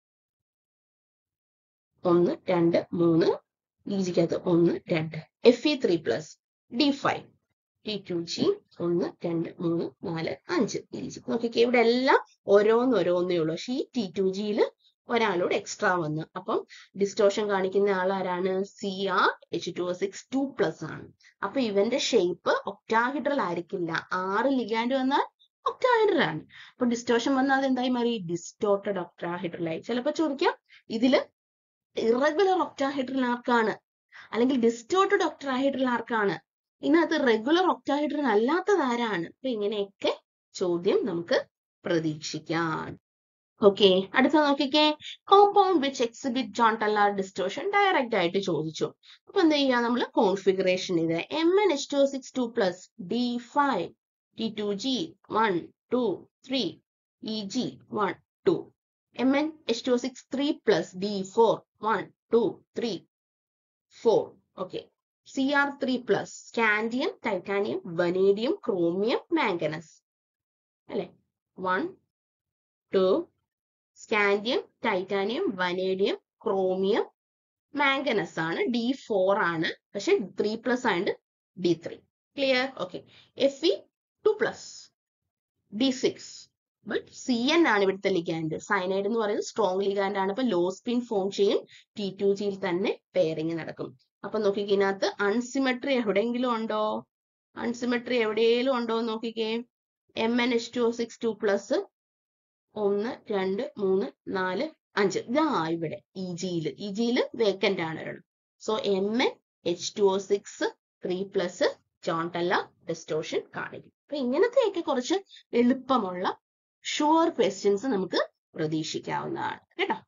ഒന്ന് രണ്ട് മൂന്ന് ഈജിക്കകത്ത് ഒന്ന് രണ്ട് F E three plus D five T two G ഒന്ന് രണ്ട് മൂന്ന് നാല് അഞ്ച് ഈജി നോക്കിക്കേ ഇവിടെ എല്ലാം ഓരോന്ന് ഓരോന്നേ ഉള്ളൂ പക്ഷേ ഈ ടി ടു ജിയിൽ ഒരാളോട് എക്സ്ട്രാ വന്നു അപ്പം ഡിസ്റ്റോഷൻ കാണിക്കുന്ന ആൾ ആരാണ് C R H two six two plus ആണ് അപ്പൊ ഇവന്റെ ഷേപ്പ് ഒക്ടാഹിഡ്രൽ ആയിരിക്കില്ല ആറ് ലിഗാൻഡ് വന്നാൽ ഒക്ടാഹിഡ്രൽ ആണ് അപ്പൊ ഡിസ്റ്റോഷൻ വന്നാൽ അത് എന്തായി മാറി ഡിസ്റ്റോർട്ടഡ് ഒക്ടാഹിഡ്രൽ ആയി ചിലപ്പോ ചോദിക്കാം ഇതില് ഇറഗുലർ ഒക്ടാഹിഡ്രൽ ആർക്കാണ് അല്ലെങ്കിൽ ഡിസ്റ്റോർട്ടഡ് ഒക്ടാഹിഡ്രൽ ആർക്കാണ് ഇതിനകത്ത് റെഗുലർ ഒക്ടാഹിഡ്രൽ അല്ലാത്തത് ആരാണ് അപ്പൊ ഇങ്ങനെയൊക്കെ ചോദ്യം നമുക്ക് പ്രതീക്ഷിക്കാം ഓക്കെ അടുത്ത നോക്കിക്കേ compound which exhibit Jahn Teller distortion direct ആയിട്ട് ചോദിച്ചു അപ്പൊ എന്ത് ചെയ്യാ നമ്മൾ കോൺഫിഗറേഷൻ ഇത് M N H two six two plus D five T two G one two three E G one two M N H two six three plus D four one two three four okay C R three plus scandium titanium vanadium chromium manganese അല്ലെ one two scandium titanium vanadium chromium manganese ആണ് D four ആണ് പക്ഷെ three plus ആയതുകൊണ്ട് D three clear okay F E two plus D six but C N ആണ് ഇവിടുത്തെ ligand cyanide എന്ന് പറയുന്നത് strong ligand ആണ് അപ്പൊ ലോ സ്പിൻ ഫോം ചെയ്യും ടി ടു ജിയിൽ തന്നെ പെയറിങ് നടക്കും അപ്പൊ നോക്കിക്കേ ഇതിനകത്ത് അൺസിമെട്രി എവിടെയെങ്കിലും ഉണ്ടോ അൺസിമെട്രി എവിടെയെങ്കിലും ഉണ്ടോ എന്ന് നോക്കിക്കേ M N H two six two plus ഒന്ന് രണ്ട് മൂന്ന് നാല് അഞ്ച് ഇതാ ഇവിടെ ഇ ജിയില് ഇ ജിയില് വേക്കന്റ് ആണ് ഒരെണ്ണം so M N H two O six three plus Jahn Teller distortion കാണിക്കും അപ്പൊ ഇങ്ങനത്തെയൊക്കെ കുറച്ച് എളുപ്പമുള്ള ഷുവർ ക്വസ്റ്റ്യൻസ് നമുക്ക് പ്രതീക്ഷിക്കാവുന്നതാണ് കേട്ടോ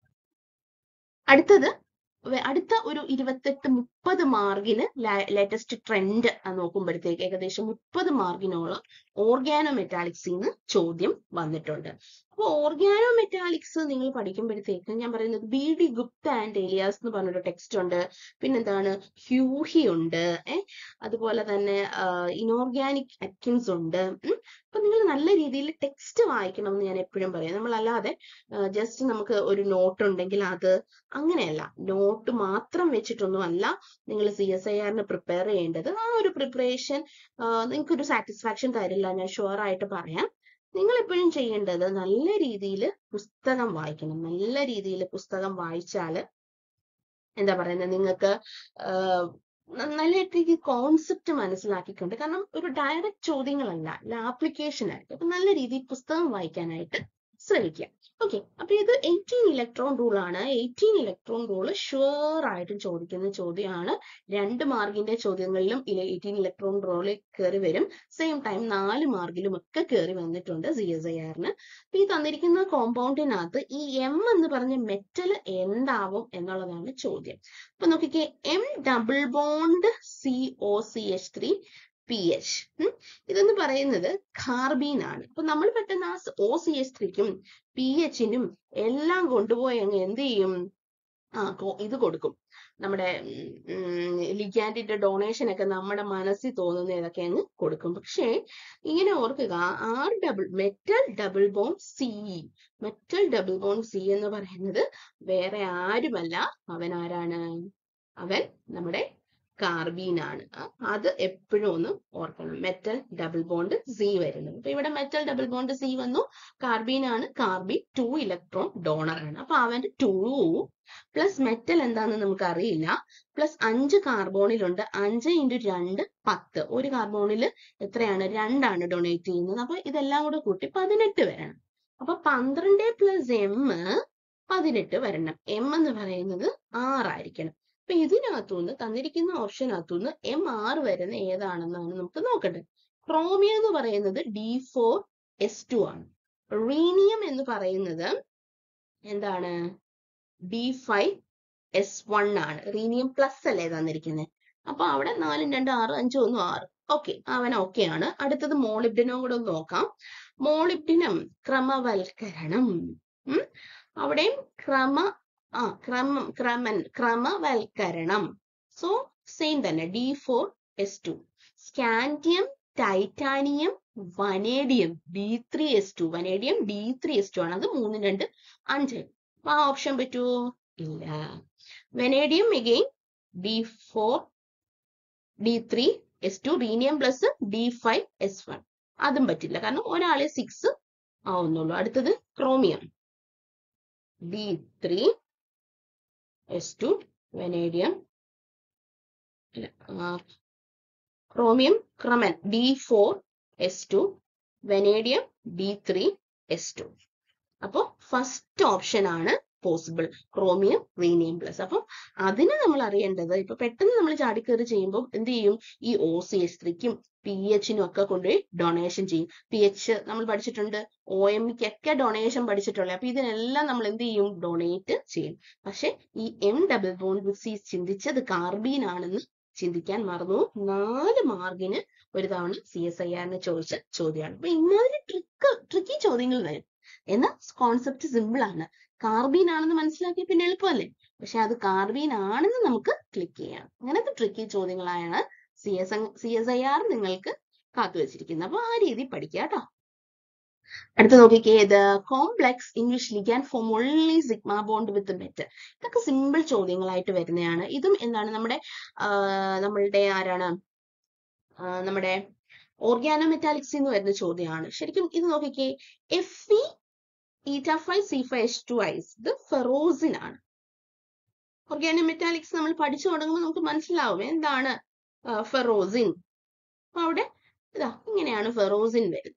അടുത്തത് വെ- അടുത്ത ഒരു ഇരുപത്തെട്ട് മുപ്പത് മാർക്കിന് ലേറ്റസ്റ്റ് ട്രെൻഡ് നോക്കുമ്പോഴത്തേക്ക് ഏകദേശം മുപ്പത് മാർക്കിനോളം ഓർഗാനോ മെറ്റാലിക്സിൽ നിന്ന് ചോദ്യം വന്നിട്ടുണ്ട് അപ്പൊ ഓർഗാനോ മെറ്റാലിക്സ് നിങ്ങൾ പഠിക്കുമ്പോഴത്തേക്ക് ഞാൻ പറയുന്നത് B D Gupta and Elias എന്ന് പറഞ്ഞൊരു ടെക്സ്റ്റ് ഉണ്ട് പിന്നെന്താണ് ഹ്യൂഹി ഉണ്ട് ഏഹ് അതുപോലെ തന്നെ ഇനോർഗാനിക് അറ്റ്കിൻസ് ഉണ്ട് ഉം. അപ്പൊ നിങ്ങൾ നല്ല രീതിയിൽ ടെക്സ്റ്റ് വായിക്കണം എന്ന് ഞാൻ എപ്പോഴും പറയും നമ്മളല്ലാതെ ജസ്റ്റ് നമുക്ക് ഒരു നോട്ട് ഉണ്ടെങ്കിൽ അത് അങ്ങനെയല്ല നോട്ട് മാത്രം വെച്ചിട്ടൊന്നും അല്ല നിങ്ങൾ സി എസ് ഐ ആറിന് പ്രിപ്പയർ ചെയ്യേണ്ടത് ആ ഒരു പ്രിപ്പറേഷൻ നിങ്ങൾക്ക് ഒരു സാറ്റിസ്ഫാക്ഷൻ തരില്ല ഞാൻ ഷുവർ ആയിട്ട് പറയാം നിങ്ങൾ എപ്പോഴും ചെയ്യേണ്ടത് നല്ല രീതിയിൽ പുസ്തകം വായിക്കണം നല്ല രീതിയിൽ പുസ്തകം വായിച്ചാൽ എന്താ പറയുന്നത് നിങ്ങൾക്ക് നല്ല രീതിക്ക് കോൺസെപ്റ്റ് മനസ്സിലാക്കിക്കൊണ്ട് കാരണം ഒരു ഡയറക്റ്റ് ചോദ്യങ്ങളല്ല അല്ല ആപ്ലിക്കേഷൻ ആയിരിക്കും അപ്പൊ നല്ല രീതിയിൽ പുസ്തകം വായിക്കാനായിട്ട് ശ്രമിക്കുക ഓക്കെ അപ്പൊ ഇത് എയ്റ്റീൻ ഇലക്ട്രോൺ റൂൾ ആണ് എയ്റ്റീൻ ഇലക്ട്രോൺ റൂൾ ഷുവർ ആയിട്ടും ചോദിക്കുന്ന ചോദ്യമാണ് രണ്ട് മാർക്കിന്റെ ചോദ്യങ്ങളിലും എയ്റ്റീൻ ഇലക്ട്രോൺ റൂളിൽ കയറി വരും സെയിം ടൈം നാല് മാർക്കിലും ഒക്കെ കയറി വന്നിട്ടുണ്ട് സി എസ് ഐ ആറിന് ഈ തന്നിരിക്കുന്ന കോമ്പൗണ്ടിനകത്ത് ഈ എം എന്ന് പറഞ്ഞ മെറ്റൽ എന്താവും എന്നുള്ളതാണ് ചോദ്യം അപ്പൊ നോക്കിക്കേ M double bond C O C H three P H ഇതെന്ന് പറയുന്നത് കാർബീൻ ആണ് അപ്പൊ നമ്മൾ പെട്ടെന്ന് ആ ഒ സി എച്ച് ത്രീക്കും പി എച്ചിനും എല്ലാം കൊണ്ടുപോയി അങ്ങ് എന്ത് ചെയ്യും ആ കൊ- ഇത് കൊടുക്കും നമ്മുടെ ലിഗാൻഡിന്റെ ഡൊണേഷൻ ഒക്കെ നമ്മുടെ മനസ്സിൽ തോന്നുന്ന ഇതൊക്കെ അങ്ങ് കൊടുക്കും പക്ഷേ ഇങ്ങനെ ഓർക്കുക R double metal double bond C metal double bond C എന്ന് പറയുന്നത് വേറെ ആരുമല്ല അവൻ ആരാണ് അവൻ നമ്മുടെ കാർബീൻ ആണ് ആ, അത് എപ്പോഴും ഒന്ന് ഓർക്കണം മെറ്റൽ ഡബിൾ ബോണ്ട് സി വരുന്നത് അപ്പൊ ഇവിടെ മെറ്റൽ ഡബിൾ ബോണ്ട് സി വന്നു കാർബീൻ ആണ് കാർബീൻ ടു ഇലക്ട്രോൺ ഡോണർ ആണ് അപ്പൊ അവന്റെ ടു പ്ലസ് മെറ്റൽ എന്താന്ന് നമുക്ക് അറിയില്ല പ്ലസ് അഞ്ച് കാർബോണിലുണ്ട് അഞ്ച് ഇൻറ്റു രണ്ട് പത്ത് ഒരു കാർബോണിൽ എത്രയാണ് രണ്ടാണ് ഡൊണേറ്റ് ചെയ്യുന്നത് അപ്പൊ ഇതെല്ലാം കൂടെ കൂട്ടി പതിനെട്ട് വരണം അപ്പൊ പന്ത്രണ്ട് പ്ലസ് എം പതിനെട്ട് വരണം എം എന്ന് പറയുന്നത് ആറായിരിക്കണം അപ്പൊ ഇതിനകത്തുനിന്ന് തന്നിരിക്കുന്ന ഓപ്ഷനകത്തുനിന്ന് എം ആറ് വരുന്ന ഏതാണെന്നാണ് നമുക്ക് നോക്കേണ്ടത് ക്രോമിയം എന്ന് പറയുന്നത് ഡി ഫോർ എസ് ടു ആണ് റീനിയം എന്ന് പറയുന്നത് എന്താണ് ഡി ഫൈവ് എസ് വൺ ആണ് റീനിയം പ്ലസ് അല്ലേ തന്നിരിക്കുന്നത് അപ്പൊ അവിടെ നാലും രണ്ട് ആറ് അഞ്ചും ഒന്നും ആറ് ഓക്കെ അവൻ ഓക്കെ ആണ് അടുത്തത് മോളിബ്ഡിനും കൂടെ ഒന്ന് നോക്കാം മോളിബ്ഡിനം ക്രമവൽക്കരണം ഉം അവിടെയും ക്രമ ആ ക്രമം ക്രമൻ ക്രമവൽക്കരണം സോ സെയിം തന്നെ D four S two scandium titanium vanadium D three S two vanadium D three S two ആണ് അത് മൂന്ന് രണ്ട് അഞ്ച് അപ്പൊ ആ ഓപ്ഷൻ പറ്റുമോ ഇല്ല vanadium again D four D three S two rhenium plus D five S one അതും പറ്റില്ല കാരണം ഒരാളെ സിക്സ് ആവുന്നുള്ളൂ അടുത്തത് chromium D three S two vanadium chromium ക്രമൻ D four S two vanadium D three S two അപ്പോൾ first option ആണ് possible chromium rhenium plus അപ്പം അതിന് നമ്മൾ അറിയേണ്ടത് ഇപ്പൊ പെട്ടെന്ന് നമ്മൾ ചാടിക്കയറി ചെയ്യുമ്പോൾ എന്ത് ചെയ്യും ഈ ഒ സി എസ് ത്രീക്കും പി എച്ചിനും ഒക്കെ കൊണ്ടുപോയി ഡൊണേഷൻ ചെയ്യും പി എച്ച് നമ്മൾ പഠിച്ചിട്ടുണ്ട് ഒ എമ്മിക്കൊക്കെ ഡൊണേഷൻ പഠിച്ചിട്ടുള്ളത് അപ്പൊ ഇതിനെല്ലാം നമ്മൾ എന്ത് ചെയ്യും ഡൊണേറ്റ് ചെയ്യും പക്ഷെ ഈ എം ഡബിൾ ബോണ്ട് സി ചിന്തിച്ചത് കാർബീൻ ആണെന്ന് ചിന്തിക്കാൻ മറന്നു നാല് മാർക്കിന് ഒരു തവണ സി എസ് ഐ ആറിന് ചോദിച്ച ചോദ്യമാണ് അപ്പൊ ഇമാതിരി ട്രിക്ക് ട്രിക്കി ചോദ്യങ്ങൾ വരും എന്നാൽ കോൺസെപ്റ്റ് സിമ്പിൾ ആണ് കാർബീൻ ആണെന്ന് മനസ്സിലാക്കി പിന്നെ എളുപ്പമല്ലേ പക്ഷെ അത് കാർബീൻ ആണെന്ന് നമുക്ക് ക്ലിക്ക് ചെയ്യാം അങ്ങനത്തെ ട്രിക്കി ചോദ്യങ്ങളാണ് C S C S I R നിങ്ങൾക്ക് കാത്തുവച്ചിരിക്കുന്നത് അപ്പൊ ആ രീതി പഠിക്കുക കേട്ടോ അടുത്ത നോക്കിക്കേ ഇത് complex in which ligand form only sigma bond with metal ഇതൊക്കെ സിമ്പിൾ ചോദ്യങ്ങളായിട്ട് വരുന്നതാണ് ഇതും എന്താണ് നമ്മുടെ ആ, നമ്മളുടെ ആരാണ് ആ, നമ്മുടെ ഓർഗാനോ മെറ്റാലിക്സ് എന്ന് വരുന്ന ചോദ്യമാണ് ശരിക്കും ഇത് നോക്കിക്കേ F E eta five C five H two ഐസ് ഇത് ഫെറോസിൻ ആണ് ഓർഗാനോ മെറ്റാലിക്സ് നമ്മൾ പഠിച്ചു തുടങ്ങുമ്പോൾ നമുക്ക് മനസ്സിലാവും എന്താണ് ഫെറോസിൻ അപ്പൊ അവിടെ ഇതാ ഇങ്ങനെയാണ് ഫെറോസിൻ വരുന്നത്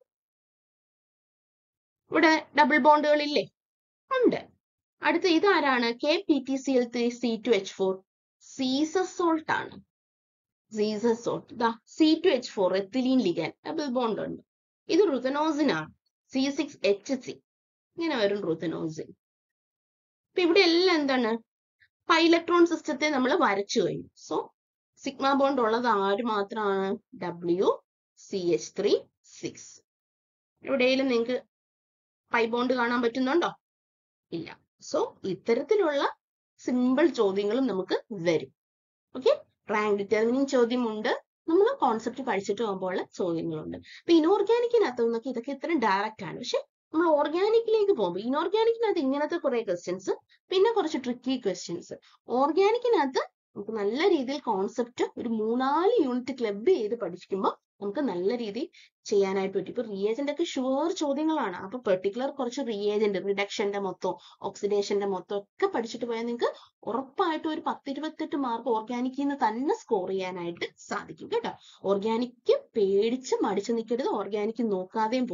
ഇവിടെ ഡബിൾ ബോണ്ടുകൾ ഇല്ലേ ഉണ്ട് അടുത്ത ഇതാരാണ് K P T C L three C two H four Zeise's salt ആണ് സീസസോൾട്ട് ഇതാ C two H four ethylene ligand double bond ഉണ്ട് ഇത് റുതനോസിൻ ആണ് സി സിക്സ് എച്ച് സി ഇങ്ങനെ വരും റുതനോസിൻ ഇപ്പൊ ഇവിടെ എല്ലാം എന്താണ് പൈലക്ട്രോൺ സിസ്റ്റത്തെ നമ്മൾ വരച്ചു കഴിഞ്ഞു സോ സിഗ്മ ബോണ്ട് ഉള്ളത് ആര് മാത്രമാണ് W C H three six എവിടെയെങ്കിലും നിങ്ങൾക്ക് പൈ ബോണ്ട് കാണാൻ പറ്റുന്നുണ്ടോ ഇല്ല സോ ഇത്തരത്തിലുള്ള സിമ്പിൾ ചോദ്യങ്ങളും നമുക്ക് വരും ഓക്കെ റാങ്ക് ഡിറ്റർമിനിങ് ചോദ്യമുണ്ട് നമ്മൾ കോൺസെപ്റ്റ് പഠിച്ചിട്ട് പോകുമ്പോൾ ചോദ്യങ്ങളുണ്ട് അപ്പൊ ഇനോർഗാനിക്കിനകത്ത് നിന്നൊക്കെ ഇതൊക്കെ ഇത്രയും ഡയറക്റ്റ് ആണ് പക്ഷെ നമ്മൾ ഓർഗാനിക്കിലേക്ക് പോകുമ്പോൾ ഇനോർഗാനിക്കിനകത്ത് ഇങ്ങനത്തെ കുറെ ക്വസ്റ്റ്യൻസ് പിന്നെ കുറച്ച് ട്രിക്കി ക്വസ്റ്റ്യൻസ് ഓർഗാനിക്കിനകത്ത് നമുക്ക് നല്ല രീതിയിൽ കോൺസെപ്റ്റ് ഒരു മൂന്നാല് യൂണിറ്റ് ക്ലബ് ചെയ്ത് പഠിക്കുമ്പോൾ നമുക്ക് നല്ല രീതിയിൽ ചെയ്യാനായിട്ട് പറ്റും ഇപ്പൊ റിയേജന്റ് ഒക്കെ ഷുവർ ചോദ്യങ്ങളാണ് അപ്പൊ പെർട്ടിക്കുലർ കുറച്ച് റിയേജന്റ് റിഡക്ഷന്റെ മൊത്തം ഓക്സിഡേഷന്റെ മൊത്തം ഒക്കെ പഠിച്ചിട്ട് പോയാൽ നിങ്ങൾക്ക് ഉറപ്പായിട്ടും ഒരു പത്ത് ഇരുപത്തെട്ട് മാർക്ക് ഓർഗാനിക്കിൽ നിന്ന് തന്നെ സ്കോർ ചെയ്യാനായിട്ട് സാധിക്കും കേട്ടോ ഓർഗാനിക് പേടിച്ച് മടിച്ചു നിൽക്കരുത് ഓർഗാനിക് നോക്കാതെയും പോകരുത്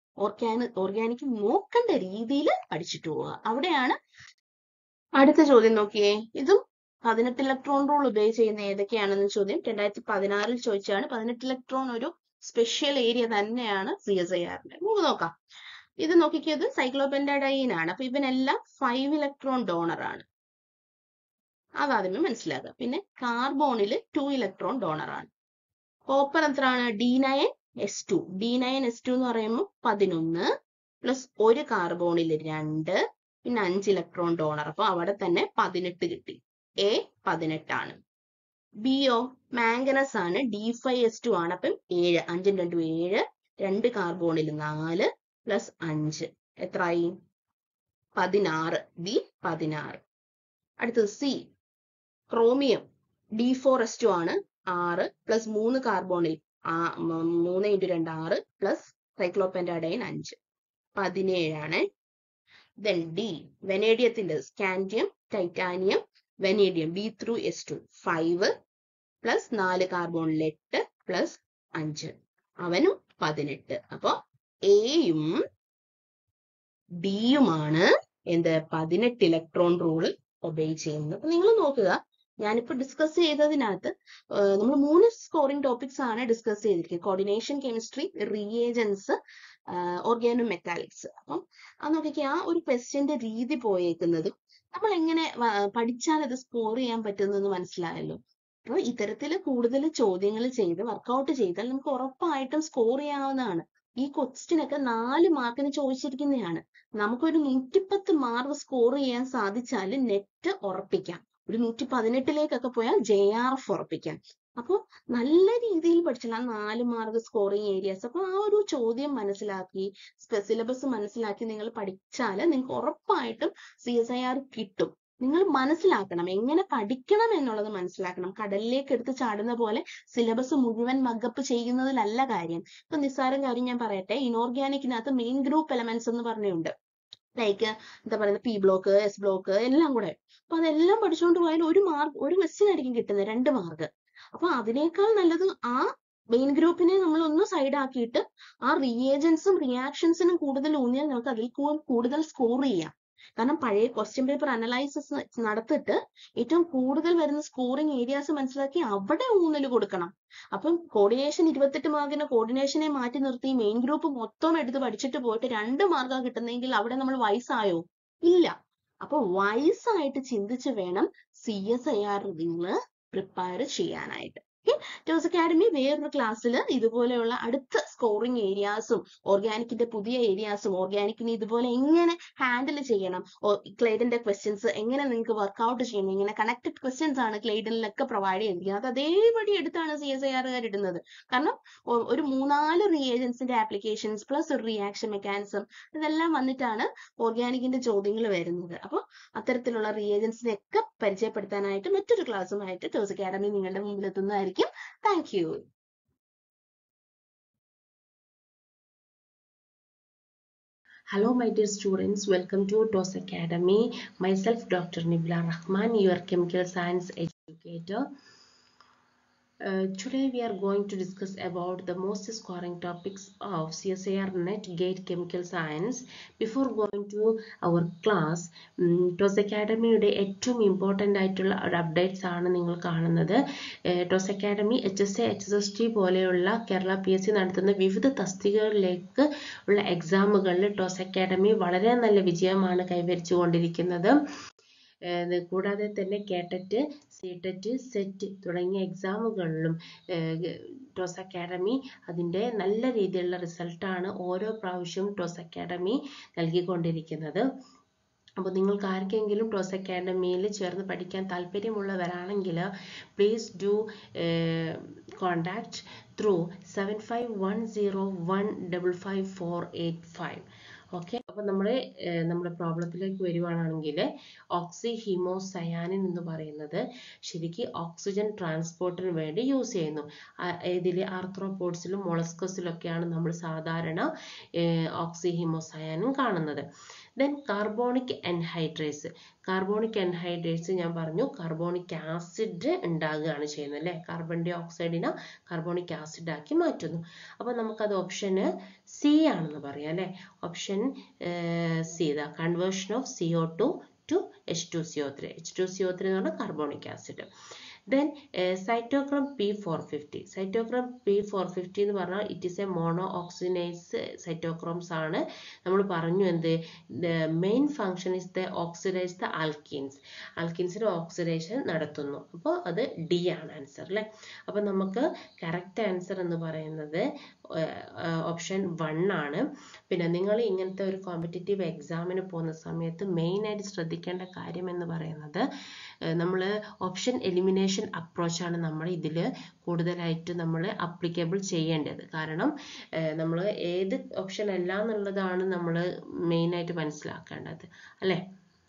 ഓർഗാനി ഓർഗാനിക് നോക്കേണ്ട രീതിയിൽ പഠിച്ചിട്ട് പോവുക അവിടെയാണ് അടുത്ത ചോദ്യം നോക്കിയേ ഇതും പതിനെട്ട് ഇലക്ട്രോൺ റൂൾ ഉപയോഗിച്ച് ചെയ്യുന്ന ഏതൊക്കെയാണെന്ന് ചോദ്യം രണ്ടായിരത്തി പതിനാറിൽ ചോദിച്ചാണ് പതിനെട്ട് ഇലക്ട്രോൺ ഒരു സ്പെഷ്യൽ ഏരിയ തന്നെയാണ് സി എസ് ഐ ആറിന്റെ നമുക്ക് നോക്കാം ഇത് നോക്കിക്കത് സൈക്ലോപെൻഡൈൻ ആണ് അപ്പൊ ഇവനെല്ലാം ഫൈവ് ഇലക്ട്രോൺ ഡോണർ ആണ് അതാദ്യമേ മനസ്സിലാക്കുക പിന്നെ കാർബോണിൽ ടു ഇലക്ട്രോൺ ഡോണർ ആണ് കോപ്പർ എത്രയാണ് D nine S two D nine S two എന്ന് പറയുമ്പോൾ പതിനൊന്ന് പ്ലസ് ഒരു കാർബോണിൽ രണ്ട് പിന്നെ അഞ്ച് ഇലക്ട്രോൺ ഡോണർ അപ്പൊ അവിടെ തന്നെ പതിനെട്ട് കിട്ടി എ പതിനെട്ടാണ് ബിയോ മാംഗനസ് ആണ് ഡി ഫൈവ് എസ് ടു ആണ് അപ്പം ഏഴ് അഞ്ചും രണ്ടും ഏഴ് രണ്ട് കാർബോണിൽ നാല് പ്ലസ് അഞ്ച് എത്രയായി പതിനാറ് ബി പതിനാറ് അടുത്തത് C chromium D four S two ആണ് ആറ് പ്ലസ് മൂന്ന് കാർബോണിൽ ആ- മ- മൂന്ന് ഇൻറ്റു രണ്ട് ആറ് പ്ലസ് സൈക്ലോപെൻഡാഡൈൻ അഞ്ച് പതിനേഴാണ് ദെൻ ഡി വെനേഡിയത്തിന്റെ scandium titanium vanadium D three S two five plus നാല് കാർബോണിൽ എട്ട് പ്ലസ് അഞ്ച് അവനും പതിനെട്ട് അപ്പൊ എയും ഡിയുമാണ് എന്ത് പതിനെട്ട് ഇലക്ട്രോൺ റൂള് ഒബേ ചെയ്യുന്നത് അപ്പൊ നിങ്ങൾ നോക്കുക ഞാനിപ്പോ ഡിസ്കസ് ചെയ്തതിനകത്ത് നമ്മൾ മൂന്ന് സ്കോറിംഗ് ടോപ്പിക്സ് ആണ് ഡിസ്കസ് ചെയ്തിരിക്കുന്നത് coordination chemistry reagents organo mechanics അപ്പം അത് നോക്കിക്കേ ആ ഒരു ക്വസ്റ്റ്യന്റെ രീതി പോയേക്കുന്നതും നമ്മൾ എങ്ങനെ വ- പഠിച്ചാൽ ഇത് സ്കോർ ചെയ്യാൻ പറ്റുന്നെന്ന് മനസ്സിലായല്ലോ അപ്പോൾ ഇത്തരത്തിൽ കൂടുതൽ ചോദ്യങ്ങൾ ചെയ്ത് വർക്കൗട്ട് ചെയ്താൽ നമുക്ക് ഉറപ്പായിട്ടും സ്കോർ ചെയ്യാവുന്നതാണ് ഈ ക്വസ്റ്റ്യൻ ഒക്കെ നാല് മാർക്കിന് ചോദിച്ചിരിക്കുന്നതാണ് നമുക്കൊരു നൂറ്റിപ്പത്ത് മാർക്ക് സ്കോർ ചെയ്യാൻ സാധിച്ചാൽ നെറ്റ് ഉറപ്പിക്കാം ഒരു നൂറ്റി പതിനെട്ടിലേക്കൊക്കെ പോയാൽ ജെ ആർ എഫ് ഉറപ്പിക്കാം അപ്പോൾ നല്ല രീതിയിൽ പഠിച്ചാൽ ആ നാല് മാർക്ക് സ്കോറിങ് ഏരിയാസ് അപ്പോൾ ആ ഒരു ചോദ്യം മനസ്സിലാക്കി സിലബസ് മനസ്സിലാക്കി നിങ്ങൾ പഠിച്ചാൽ നിങ്ങൾക്ക് ഉറപ്പായിട്ടും സി എസ് ഐ ആർ കിട്ടും നിങ്ങൾ മനസ്സിലാക്കണം എങ്ങനെ പഠിക്കണം എന്നുള്ളത് മനസ്സിലാക്കണം കടലിലേക്ക് എടുത്ത് ചാടുന്ന പോലെ സിലബസ് മുഴുവൻ മഗപ്പ് ചെയ്യുന്നതിലല്ല കാര്യം ഇപ്പൊ നിസ്സാരം കാര്യം ഞാൻ പറയട്ടെ ഇനോർഗാനിക്കിനകത്ത് മെയിൻ ഗ്രൂപ്പ് എലമെന്റ്സ് എന്ന് പറഞ്ഞുണ്ട് ലൈക്ക് എന്താ പറയുക പി ബ്ലോക്ക് എസ് ബ്ലോക്ക് എല്ലാം കൂടെ അപ്പൊ അതെല്ലാം പഠിച്ചുകൊണ്ട് പോയാൽ ഒരു മാർക്ക് ഒരു ക്വസ്റ്റ്യൻ ആയിരിക്കും കിട്ടുന്നത് രണ്ട് മാർക്ക് അപ്പൊ അതിനേക്കാൾ നല്ലത് ആ മെയിൻ ഗ്രൂപ്പിനെ നമ്മൾ ഒന്ന് സൈഡ് ആക്കിയിട്ട് ആ റിയേജൻസും റിയാക്ഷൻസിനും കൂടുതൽ ഊന്നിയാൽ നമുക്ക് അതിൽ കൂ- കൂടുതൽ സ്കോർ ചെയ്യാം കാരണം പഴയ ക്വസ്റ്റ്യൻ പേപ്പർ അനലൈസിസ് നടത്തിയിട്ട് ഏറ്റവും കൂടുതൽ വരുന്ന സ്കോറിംഗ് ഏരിയാസ് മനസ്സിലാക്കി അവിടെ ഊന്നൽ കൊടുക്കണം അപ്പം കോർഡിനേഷൻ ഇരുപത്തെട്ട് മാർക്കിന് കോർഡിനേഷനെ മാറ്റി നിർത്തി മെയിൻ ഗ്രൂപ്പ് മൊത്തം എടുത്ത് പഠിച്ചിട്ട് പോയിട്ട് രണ്ട് മാർക്കാണ് കിട്ടുന്നതെങ്കിൽ അവിടെ നമ്മൾ വയസ്സായോ ഇല്ല അപ്പൊ വയസ്സായിട്ട് ചിന്തിച്ച് വേണം സി എസ് ഐ ആർ നിങ്ങൾ പ്രിപ്പയർ ചെയ്യാനായിട്ട് ടോസ് അക്കാഡമി വേറൊരു ക്ലാസ്സിൽ ഇതുപോലെയുള്ള അടുത്ത സ്കോറിംഗ് ഏരിയാസും ഓർഗാനിക്കിന്റെ പുതിയ ഏരിയാസും ഓർഗാനിക്കിനെ ഇതുപോലെ എങ്ങനെ ഹാൻഡിൽ ചെയ്യണം ക്ലേഡിന്റെ ക്വസ്റ്റ്യൻസ് എങ്ങനെ നിങ്ങൾക്ക് വർക്ക്ഔട്ട് ചെയ്യണം ഇങ്ങനെ കണക്റ്റഡ് ക്വസ്റ്റ്യൻസ് ആണ് ക്ലേഡിലൊക്കെ പ്രൊവൈഡ് ചെയ്തിരിക്കുന്നത് അത് അതേപടി എടുത്താണ് സി എസ് ഐ ആറുകാർ ഇടുന്നത് കാരണം ഒ- ഒരു മൂന്നാല് റിയേജൻസിന്റെ ആപ്ലിക്കേഷൻസ് പ്ലസ് ഒരു റിയാക്ഷൻ മെക്കാനിസം ഇതെല്ലാം വന്നിട്ടാണ് ഓർഗാനിക്കിന്റെ ചോദ്യങ്ങൾ വരുന്നത് അപ്പോൾ അത്തരത്തിലുള്ള റിയേജൻസിനെ ഒക്കെ പരിചയപ്പെടുത്താനായിട്ട് മറ്റൊരു ക്ലാസ്സുമായിട്ട് ടോസ് അക്കാഡമി നിങ്ങളുടെ മുമ്പിൽ എത്തുന്നതായിരിക്കും thank you Hello, my dear students. Welcome to TOS Academy. Myself, Dr. Nibla Rahman, your chemical science educator. Uh, today we are going to discuss about the most scoring topics of CSIR Net Gate Chemical Science. Before going to our class, ഉം, Toss അക്കാഡമിയുടെ ഏറ്റവും important ആയിട്ടുള്ള ഒരു updates ആണ് നിങ്ങൾ കാണുന്നത് ഏഹ്, Toss Academy H S A H S S T പോലെയുള്ള കേരള പി എസ് സി നടത്തുന്ന വിവിധ തസ്തികകളിലേക്ക് ഉള്ള എക്സാമുകളിൽ ടോസ് അക്കാഡമി വളരെ നല്ല വിജയമാണ് കൈവരിച്ചുകൊണ്ടിരിക്കുന്നത് ഏഹ് കൂടാതെ തന്നെ കേട്ടറ്റ് സിടെറ്റ് സെറ്റ് തുടങ്ങിയ എക്സാമുകളിലും ടോസ് അക്കാഡമി അതിൻ്റെ നല്ല രീതിയിലുള്ള റിസൾട്ടാണ് ഓരോ പ്രാവശ്യവും ടോസ് അക്കാഡമി നൽകിക്കൊണ്ടിരിക്കുന്നത് അപ്പോൾ നിങ്ങൾക്ക് ആർക്കെങ്കിലും ടോസ് അക്കാഡമിയിൽ ചേർന്ന് പഠിക്കാൻ താല്പര്യമുള്ളവരാണെങ്കിൽ please do contact through seven five one zero one double five four eight five okay അപ്പോൾ നമ്മൾ നമ്മുടെ പ്രോബ്ലത്തിലേക്ക് വരുവാണെങ്കിൽ ഓക്സി ഹീമോസയാനിൻ എന്ന് പറയുന്നത് ശരിക്കും ഓക്സിജൻ ട്രാൻസ്പോർട്ടിന് വേണ്ടി യൂസ് ചെയ്യുന്നു ഇതിൽ ആർത്രോപോഡ്സിലും മൊളസ്കസിലൊക്കെയാണ് നമ്മൾ സാധാരണ ഓക്സി ഹീമോസയാനിൻ കാണുന്നത് then carbonic anhydrase carbonic anhydrates ഞാൻ പറഞ്ഞു കാർബോണിക് ആസിഡ് ഉണ്ടാകുകയാണ് ചെയ്യുന്നത് അല്ലേ കാർബൺ ഡൈ ഓക്സൈഡിനെ കാർബോണിക് ആസിഡ് ആക്കി മാറ്റുന്നു അപ്പോൾ നമുക്കത് ഓപ്ഷന് സി ആണെന്ന് പറയാം അല്ലേ option C the conversion of C O two to H two C O three H two C O three എന്ന് പറഞ്ഞാൽ carbonic acid then cytochrome P four fifty cytochrome P four fifty എന്ന് പറഞ്ഞാൽ it is A mono oxygenase cytochromes ആണ് നമ്മൾ പറഞ്ഞു എന്ത് main function is the oxidise the alkenes ആൽക്കീൻസിന് oxidation നടത്തുന്നു അപ്പോൾ അത് ഡി ആണ് ആൻസർ അല്ലേ അപ്പോൾ നമുക്ക് കറക്റ്റ് ആൻസർ എന്ന് പറയുന്നത് ഓപ്ഷൻ വൺ ആണ് പിന്നെ നിങ്ങൾ ഇങ്ങനത്തെ ഒരു കോമ്പറ്റേറ്റീവ് എക്സാമിന് പോകുന്ന സമയത്ത് മെയിനായിട്ട് ശ്രദ്ധിക്കേണ്ട കാര്യം എന്ന് പറയുന്നത് നമ്മൾ ഓപ്ഷൻ എലിമിനേഷൻ അപ്രോച്ചാണ് നമ്മൾ ഇതിൽ കൂടുതലായിട്ട് നമ്മൾ അപ്ലിക്കബിൾ ചെയ്യേണ്ടത് കാരണം നമ്മൾ ഏത് ഓപ്ഷൻ അല്ല എന്നുള്ളതാണ് നമ്മൾ മെയിനായിട്ട് മനസ്സിലാക്കേണ്ടത് അല്ലേ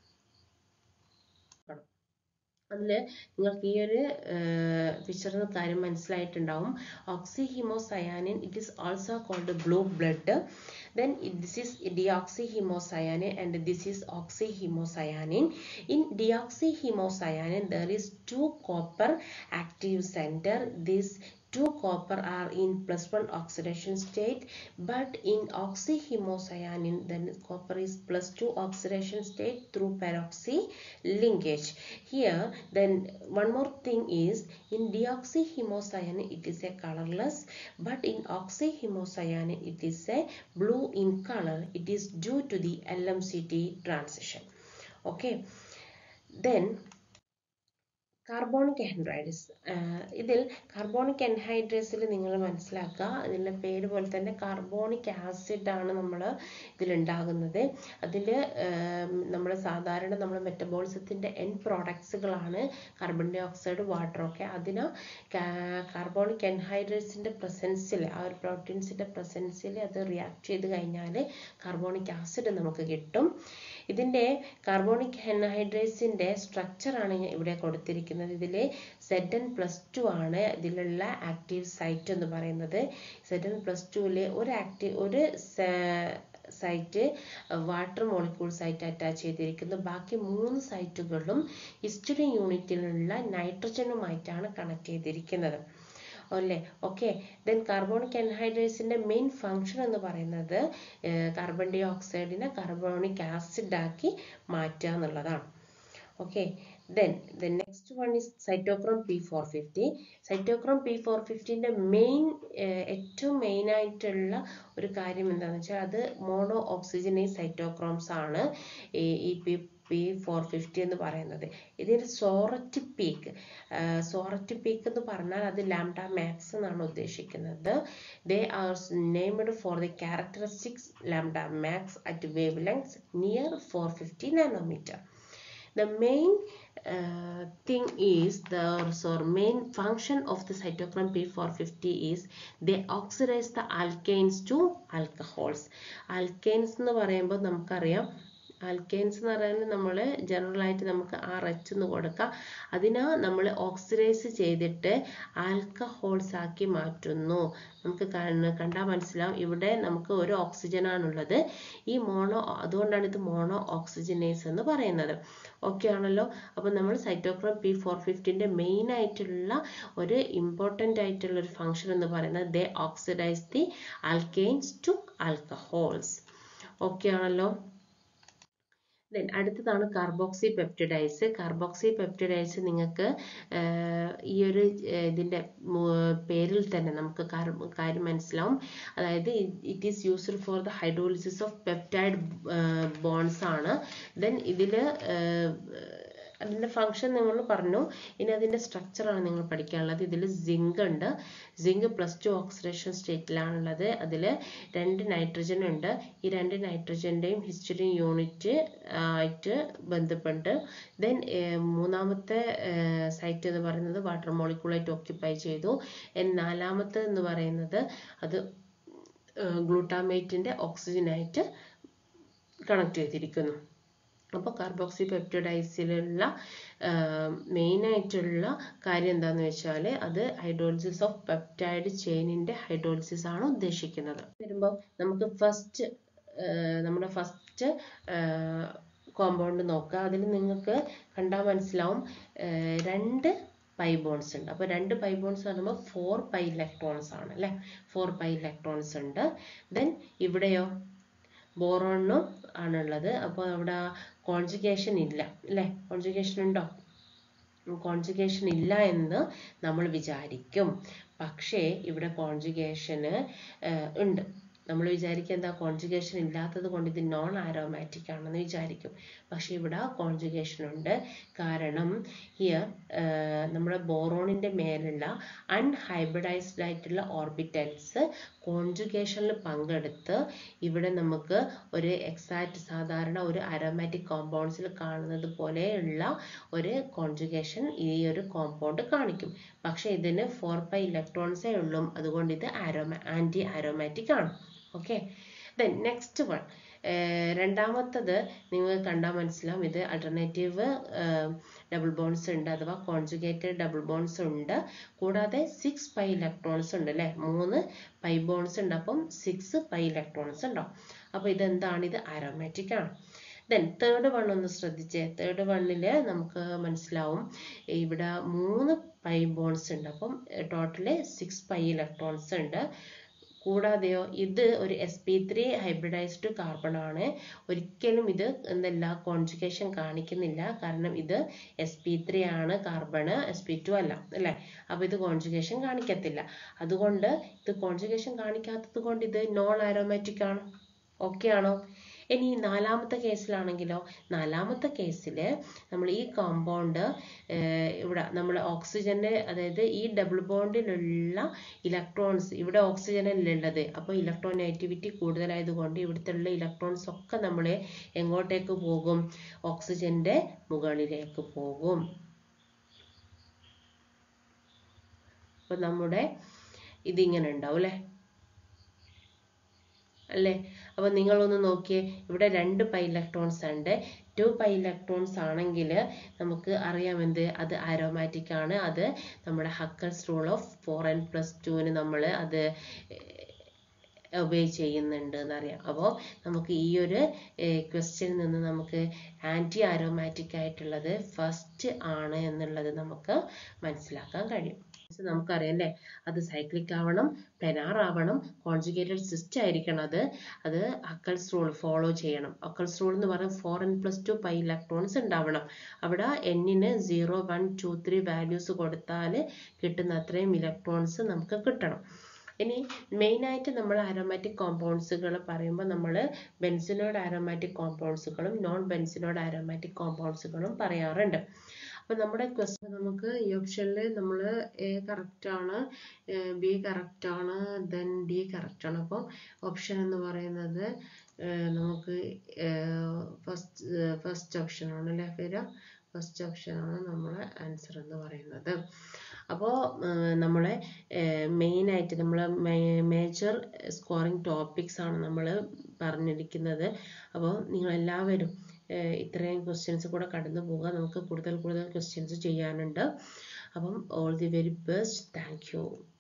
അതിൽ നിങ്ങൾക്ക് ഈ ഒരു പിക്ചറിന് കാര്യം മനസ്സിലായിട്ടുണ്ടാവും oxy haemocyanin it is also called blue blood then this is deoxyhemocyanin and this is oxyhemocyanin in deoxyhemocyanin there is two copper active center this two copper are in plus one oxidation state but in oxyhemocyanin then copper is plus two oxidation state through peroxy linkage here then one more thing is in deoxyhemocyanin it is a colorless but in oxyhemocyanin it is a blue in color it is due to the LMCT transition okay then carbonic anhydrates ഇതിൽ carbonic എൻഹൈഡ്രേറ്റ്സിൽ നിങ്ങൾ മനസ്സിലാക്കുക ഇതിൻ്റെ പേര് പോലെ തന്നെ carbonic acid ആണ് നമ്മൾ ഇതിലുണ്ടാകുന്നത് അതിൽ നമ്മൾ സാധാരണ നമ്മൾ മെറ്റബോളിസത്തിൻ്റെ എൻ പ്രോഡക്ട്സുകളാണ് കാർബൺ ഡൈ ഓക്സൈഡ് വാട്ടർ ഒക്കെ അതിന് കാർബോണിക് എൻഹൈഡ്രേറ്റ്സിൻ്റെ പ്രസൻസിൽ ആ ഒരു പ്രോട്ടീൻസിൻ്റെ പ്രസൻസിൽ അത് റിയാക്ട് ചെയ്ത് കഴിഞ്ഞാൽ കാർബോണിക് ആസിഡ് നമുക്ക് കിട്ടും ഇതിൻ്റെ കാർബോണിക് എൻഹൈഡ്രേറ്റ്സിൻ്റെ സ്ട്രക്ചറാണ് ഇവിടെ കൊടുത്തിരിക്കുന്നത് ഇതിൽ സെഡ് എൻ പ്ലസ് ടു ആണ് ഇതിലുള്ള ആക്റ്റീവ് സൈറ്റ് എന്ന് പറയുന്നത് സെഡ് എൻ പ്ലസ് ടുവിൽ ഒരു ആക്റ്റീവ് ഒരു സൈറ്റ് വാട്ടർ മോളിക്യൂൾസ് ആയിട്ട് അറ്റാച്ച് ചെയ്തിരിക്കുന്നു ബാക്കി മൂന്ന് സൈറ്റുകളും ഹിസ്റ്ററി യൂണിറ്റിലുള്ള നൈട്രജനുമായിട്ടാണ് കണക്ട് ചെയ്തിരിക്കുന്നത് അല്ലേ ഓക്കെ ദെൻ കാർബോണിക് എൻഹൈഡ്രേറ്റ്സിൻ്റെ മെയിൻ ഫങ്ഷൻ എന്ന് പറയുന്നത് കാർബൺ ഡൈ ഓക്സൈഡിനെ കാർബോണിക് ആസിഡ് ആക്കി മാറ്റുക എന്നുള്ളതാണ് okay then the next one is cytochrome P four fifty cytochrome P four ഫിഫ്റ്റീൻ്റെ മെയിൻ ഏറ്റവും മെയിൻ ആയിട്ടുള്ള ഒരു കാര്യം എന്താണെന്ന് വെച്ചാൽ അത് മോണോ ഓക്സിജനൈസ് സൈറ്റോക്രോംസ് ആണ് ഈ പി പി ഫോർ ഫിഫ്റ്റി എന്ന് പറയുന്നത് ഇതിന് സോററ്റ് പീക്ക് സോററ്റ് പീക്ക് എന്ന് പറഞ്ഞാൽ അത് ലാംഡ മാക്സ് എന്നാണ് ഉദ്ദേശിക്കുന്നത് they are named for the characteristics lambda max at wavelengths near four fifty nanometre the main uh, thing is the so main function of the cytochrome P450 is they oxidize the alkanes to alcohols alkanes എന്ന് പറയുമ്പോൾ നമുക്കറിയാം alkynes എന്ന് പറയുന്നത് നമ്മൾ general ആയിട്ട് നമുക്ക് R H എന്ന് കൊടുക്കാം അതിനെ നമ്മൾ ഓക്സിഡൈസ് ചെയ്തിട്ട് ആൽക്കഹോൾസ് ആക്കി മാറ്റുന്നു നമുക്ക് കണ്ടാൽ മനസ്സിലാവും ഇവിടെ നമുക്ക് ഒരു ഓക്സിജൻ ആണുള്ളത് ഈ മോണോ അതുകൊണ്ടാണ് ഇത് മോണോ ഓക്സിജനേസ് എന്ന് പറയുന്നത് ഓക്കെ ആണല്ലോ അപ്പോൾ നമ്മൾ സൈറ്റോക്രോം പി ഫോർ ഫിഫ്റ്റിൻ്റെ മെയിൻ ആയിട്ടുള്ള ഒരു ഇമ്പോർട്ടൻ്റ് ആയിട്ടുള്ള ഒരു ഫംഗ്ഷൻ എന്ന് പറയുന്നത് they oxidise the alkanes to alcohols okay ആണല്ലോ ദെൻ അടുത്തതാണ് കാർബോക്സി പെപ്റ്റിഡൈസ് കാർബോക്സി പെപ്റ്റിഡൈസ് നിങ്ങൾക്ക് ഈ ഒരു ഇതിൻ്റെ പേരിൽ തന്നെ നമുക്ക് കാര്യം മനസ്സിലാവും അതായത് it is used for the hydrolysis of peptide bonds ആണ് ദെൻ ഇതിൽ അതിൻ്റെ ഫങ്ഷൻ നിങ്ങൾ പറഞ്ഞു ഇനി അതിൻ്റെ സ്ട്രക്ചറാണ് നിങ്ങൾ പഠിക്കാനുള്ളത് ഇതിൽ സിങ്ക് ഉണ്ട് സിങ്ക് പ്ലസ് ടു ഓക്സിഡേഷൻ സ്റ്റേറ്റിലാണുള്ളത് അതിൽ രണ്ട് നൈട്രജൻ ഉണ്ട് ഈ രണ്ട് നൈട്രജൻ്റെയും ഹിസ്റ്ററി യൂണിറ്റ് ആയിട്ട് ബന്ധപ്പെട്ട് ദെൻ മൂന്നാമത്തെ സൈറ്റ് എന്ന് പറയുന്നത് വാട്ടർ മോളിക്യൂളായിട്ട് ഓക്യുപ്പൈ ചെയ്തു നാലാമത്തെ എന്ന് പറയുന്നത് അത് ഗ്ലൂട്ടാമേറ്റിൻ്റെ ഓക്സിജനായിട്ട് കണക്ട് ചെയ്തിരിക്കുന്നു അപ്പോൾ കാർബോക്സി പെപ്റ്റിഡൈസിലുള്ള മെയിൻ ആയിട്ടുള്ള കാര്യം എന്താണെന്ന് വെച്ചാൽ അത് ഹൈഡ്രോളിസിസ് ഓഫ് പെപ്റ്റൈഡ് ചെയിനിൻ്റെ ഹൈഡ്രോളിസിസ് ആണ് ഉദ്ദേശിക്കുന്നത് വരുമ്പോൾ നമുക്ക് ഫസ്റ്റ് നമ്മുടെ ഫസ്റ്റ് കോമ്പൗണ്ട് നോക്കുക അതിൽ നിങ്ങൾക്ക് കണ്ടാൽ മനസ്സിലാവും ഏർ രണ്ട് പൈ ബോൺസ് ഉണ്ട് അപ്പോൾ രണ്ട് പൈ ബോൺസ് പറയുമ്പോൾ ഫോർ പൈ ഇലക്ട്രോൺസ് ആണ് അല്ലേ ഫോർ പൈ ഇലക്ട്രോൺസ് ഉണ്ട് ദെൻ ഇവിടെയോ ബോറോണിനും ആണുള്ളത് അപ്പോൾ അവിടെ കോൺജുഗേഷൻ ഇല്ല അല്ലേ കോൺജുഗേഷൻ ഉണ്ടോ കോൺജുഗേഷൻ ഇല്ല എന്ന് നമ്മൾ വിചാരിക്കും പക്ഷേ ഇവിടെ കോൺജുഗേഷന് ഉണ്ട് നമ്മൾ വിചാരിക്കുക എന്താ കോൺജുഗേഷൻ ഇല്ലാത്തത് കൊണ്ട് ഇത് നോൺ ആരോമാറ്റിക് ആണെന്ന് വിചാരിക്കും പക്ഷേ ഇവിടെ കോൺജുഗേഷൻ ഉണ്ട് കാരണം ഹിയർ നമ്മുടെ ബോറോണിൻ്റെ മേലുള്ള അൺഹൈബ്രിഡൈസ്ഡ് ആയിട്ടുള്ള ഓർബിറ്റൽസ് കോൺജുഗേഷനിൽ പങ്കെടുത്ത് ഇവിടെ നമുക്ക് ഒരു എക്സാക്റ്റ് സാധാരണ ഒരു അരോമാറ്റിക് കോമ്പൗണ്ട്സിൽ കാണുന്നത് പോലെയുള്ള ഒരു കോൺജുഗേഷൻ ഈ ഒരു കോമ്പൗണ്ട് കാണിക്കും പക്ഷേ ഇതിന് ഫോർ പൈ ഇലക്ട്രോൺസേ ഉള്ളൂ അതുകൊണ്ട് ഇത് ആരോമാ ആൻറ്റി ആരോമാറ്റിക് ആണ് ഓക്കെ ദെൻ നെക്സ്റ്റ് വൺ രണ്ടാമത്തത് നിങ്ങൾ കണ്ടാൽ മനസ്സിലാവും ഇത് അൾട്ടർനേറ്റീവ് ഡബിൾ ബോൺസ് ഉണ്ട് അഥവാ കോൺജുഗേറ്റഡ് ഡബിൾ ബോൺസ് ഉണ്ട് കൂടാതെ സിക്സ് പൈ ഇലക്ട്രോൺസ് ഉണ്ട് അല്ലേ മൂന്ന് പൈ ബോൺസ് ഉണ്ട് അപ്പം സിക്സ് പൈ ഇലക്ട്രോൺസ് ഉണ്ടാവും അപ്പോൾ ഇതെന്താണ് ഇത് ആരോമാറ്റിക് ആണ് ദെൻ തേർഡ് വൺ ഒന്ന് ശ്രദ്ധിച്ചേ തേർഡ് വണ്ണിൽ നമുക്ക് മനസ്സിലാവും ഇവിടെ മൂന്ന് പൈ ബോൺസ് ഉണ്ട് അപ്പം ടോട്ടല് സിക്സ് പൈ ഇലക്ട്രോൺസ് ഉണ്ട് കൂടാതെയോ ഇത് ഒരു S P three hybridised carbon ആണ് ഒരിക്കലും ഇത് എന്തല്ല കോൺജുഗേഷൻ കാണിക്കുന്നില്ല കാരണം ഇത് എസ് പി ത്രീ ആണ് കാർബണ് എസ് പി ടു അല്ല അല്ലേ അപ്പോൾ ഇത് കോൺജുഗേഷൻ കാണിക്കത്തില്ല അതുകൊണ്ട് ഇത് കോൺജുഗേഷൻ കാണിക്കാത്തത് കൊണ്ട് ഇത് നോൺ ആരോമാറ്റിക് ആണ് ഓക്കെ ആണോ ഇനി നാലാമത്തെ കേസിലാണെങ്കിലോ നാലാമത്തെ കേസിൽ നമ്മൾ ഈ കോമ്പൗണ്ട് ഇവിടെ നമ്മൾ ഓക്സിജന് അതായത് ഈ ഡബിൾ ബോണ്ടിലുള്ള ഇലക്ട്രോൺസ് ഇവിടെ ഓക്സിജനല്ലുള്ളത് അപ്പോൾ ഇലക്ട്രോൺ നെഗറ്റിവിറ്റി കൂടുതലായതുകൊണ്ട് ഇവിടുത്തെ ഉള്ള ഇലക്ട്രോൺസ് ഒക്കെ നമ്മൾ എങ്ങോട്ടേക്ക് പോകും ഓക്സിജന്റെ മുകളിലേക്ക് പോകും അപ്പൊ നമ്മുടെ ഇതിങ്ങനെ ഉണ്ടാവും അല്ലേ അല്ലേ അപ്പൊ നിങ്ങളൊന്ന് നോക്കിയേ ഇവിടെ രണ്ട് പൈ ഇലക്ട്രോൺസ് ഉണ്ട് ടു പൈ ഇലക്ട്രോൺസ് ആണെങ്കിൽ നമുക്ക് അറിയാം എന്ത് അത് ആരോമാറ്റിക് ആണ് അത് നമ്മുടെ Huckel's rule of four n plus ടുവിന് നമ്മൾ അത് ഒബേ ചെയ്യുന്നുണ്ട് എന്നറിയാം അപ്പോൾ നമുക്ക് ഈ ഒരു ക്വസ്റ്റ്യനിൽ നിന്ന് നമുക്ക് ആൻറ്റി ആരോമാറ്റിക് ആയിട്ടുള്ളത് ഫസ്റ്റ് ആണ് എന്നുള്ളത് നമുക്ക് മനസ്സിലാക്കാൻ കഴിയും നമുക്കറിയാം അല്ലേ അത് സൈക്ലിക് ആവണം പ്ലെനാർ ആവണം കോൺജുഗേറ്റഡ് സിസ്റ്റം ആയിരിക്കണം അത് അത് അക്കൽസ് റൂൾ ഫോളോ ചെയ്യണം അക്കൽസ് റൂൾ എന്ന് പറയുന്നത് four n plus two pi electrons ഉണ്ടാവണം അവിടെ എന്നിന് zero one two three values കൊടുത്താൽ കിട്ടുന്ന അത്രയും ഇലക്ട്രോൺസ് നമുക്ക് കിട്ടണം ഇനി മെയിനായിട്ട് നമ്മൾ ആരോമാറ്റിക് കോമ്പൗണ്ട്സുകൾ പറയുമ്പോൾ നമ്മൾ ബെൻസിനോഡ് ആരോമാറ്റിക് കോമ്പൗണ്ട്സുകളും നോൺ ബെൻസിനോഡ് ആരോമാറ്റിക് കോമ്പൗണ്ട്സുകളും പറയാറുണ്ട് അപ്പോൾ നമ്മുടെ ക്വസ്റ്റ്യൻ നമുക്ക് ഈ ഓപ്ഷനിൽ നമ്മൾ എ കറക്റ്റ് ആണ് ബി കറക്റ്റ് ആണ് ദെൻ ഡി കറക്റ്റ് ആണ് അപ്പോൾ ഓപ്ഷൻ എന്ന് പറയുന്നത് നമുക്ക് ഫസ്റ്റ് ഫസ്റ്റ് ഓപ്ഷൻ ആണ് അല്ലേ വരിക ഫസ്റ്റ് ഓപ്ഷൻ ആണ് നമ്മളെ ആൻസർ എന്ന് പറയുന്നത് അപ്പോൾ നമ്മളെ മെയിനായിട്ട് നമ്മൾ മേജർ സ്കോറിംഗ് ടോപ്പിക്സ് ആണ് നമ്മൾ പറഞ്ഞിരിക്കുന്നത് അപ്പോൾ നിങ്ങളെല്ലാവരും ഇത്രയും ക്വസ്റ്റ്യൻസ് കൂടെ കടന്നു പോവുക നമുക്ക് കൂടുതൽ കൂടുതൽ ക്വസ്റ്റ്യൻസ് ചെയ്യാനുണ്ട് അപ്പം all the very best thank U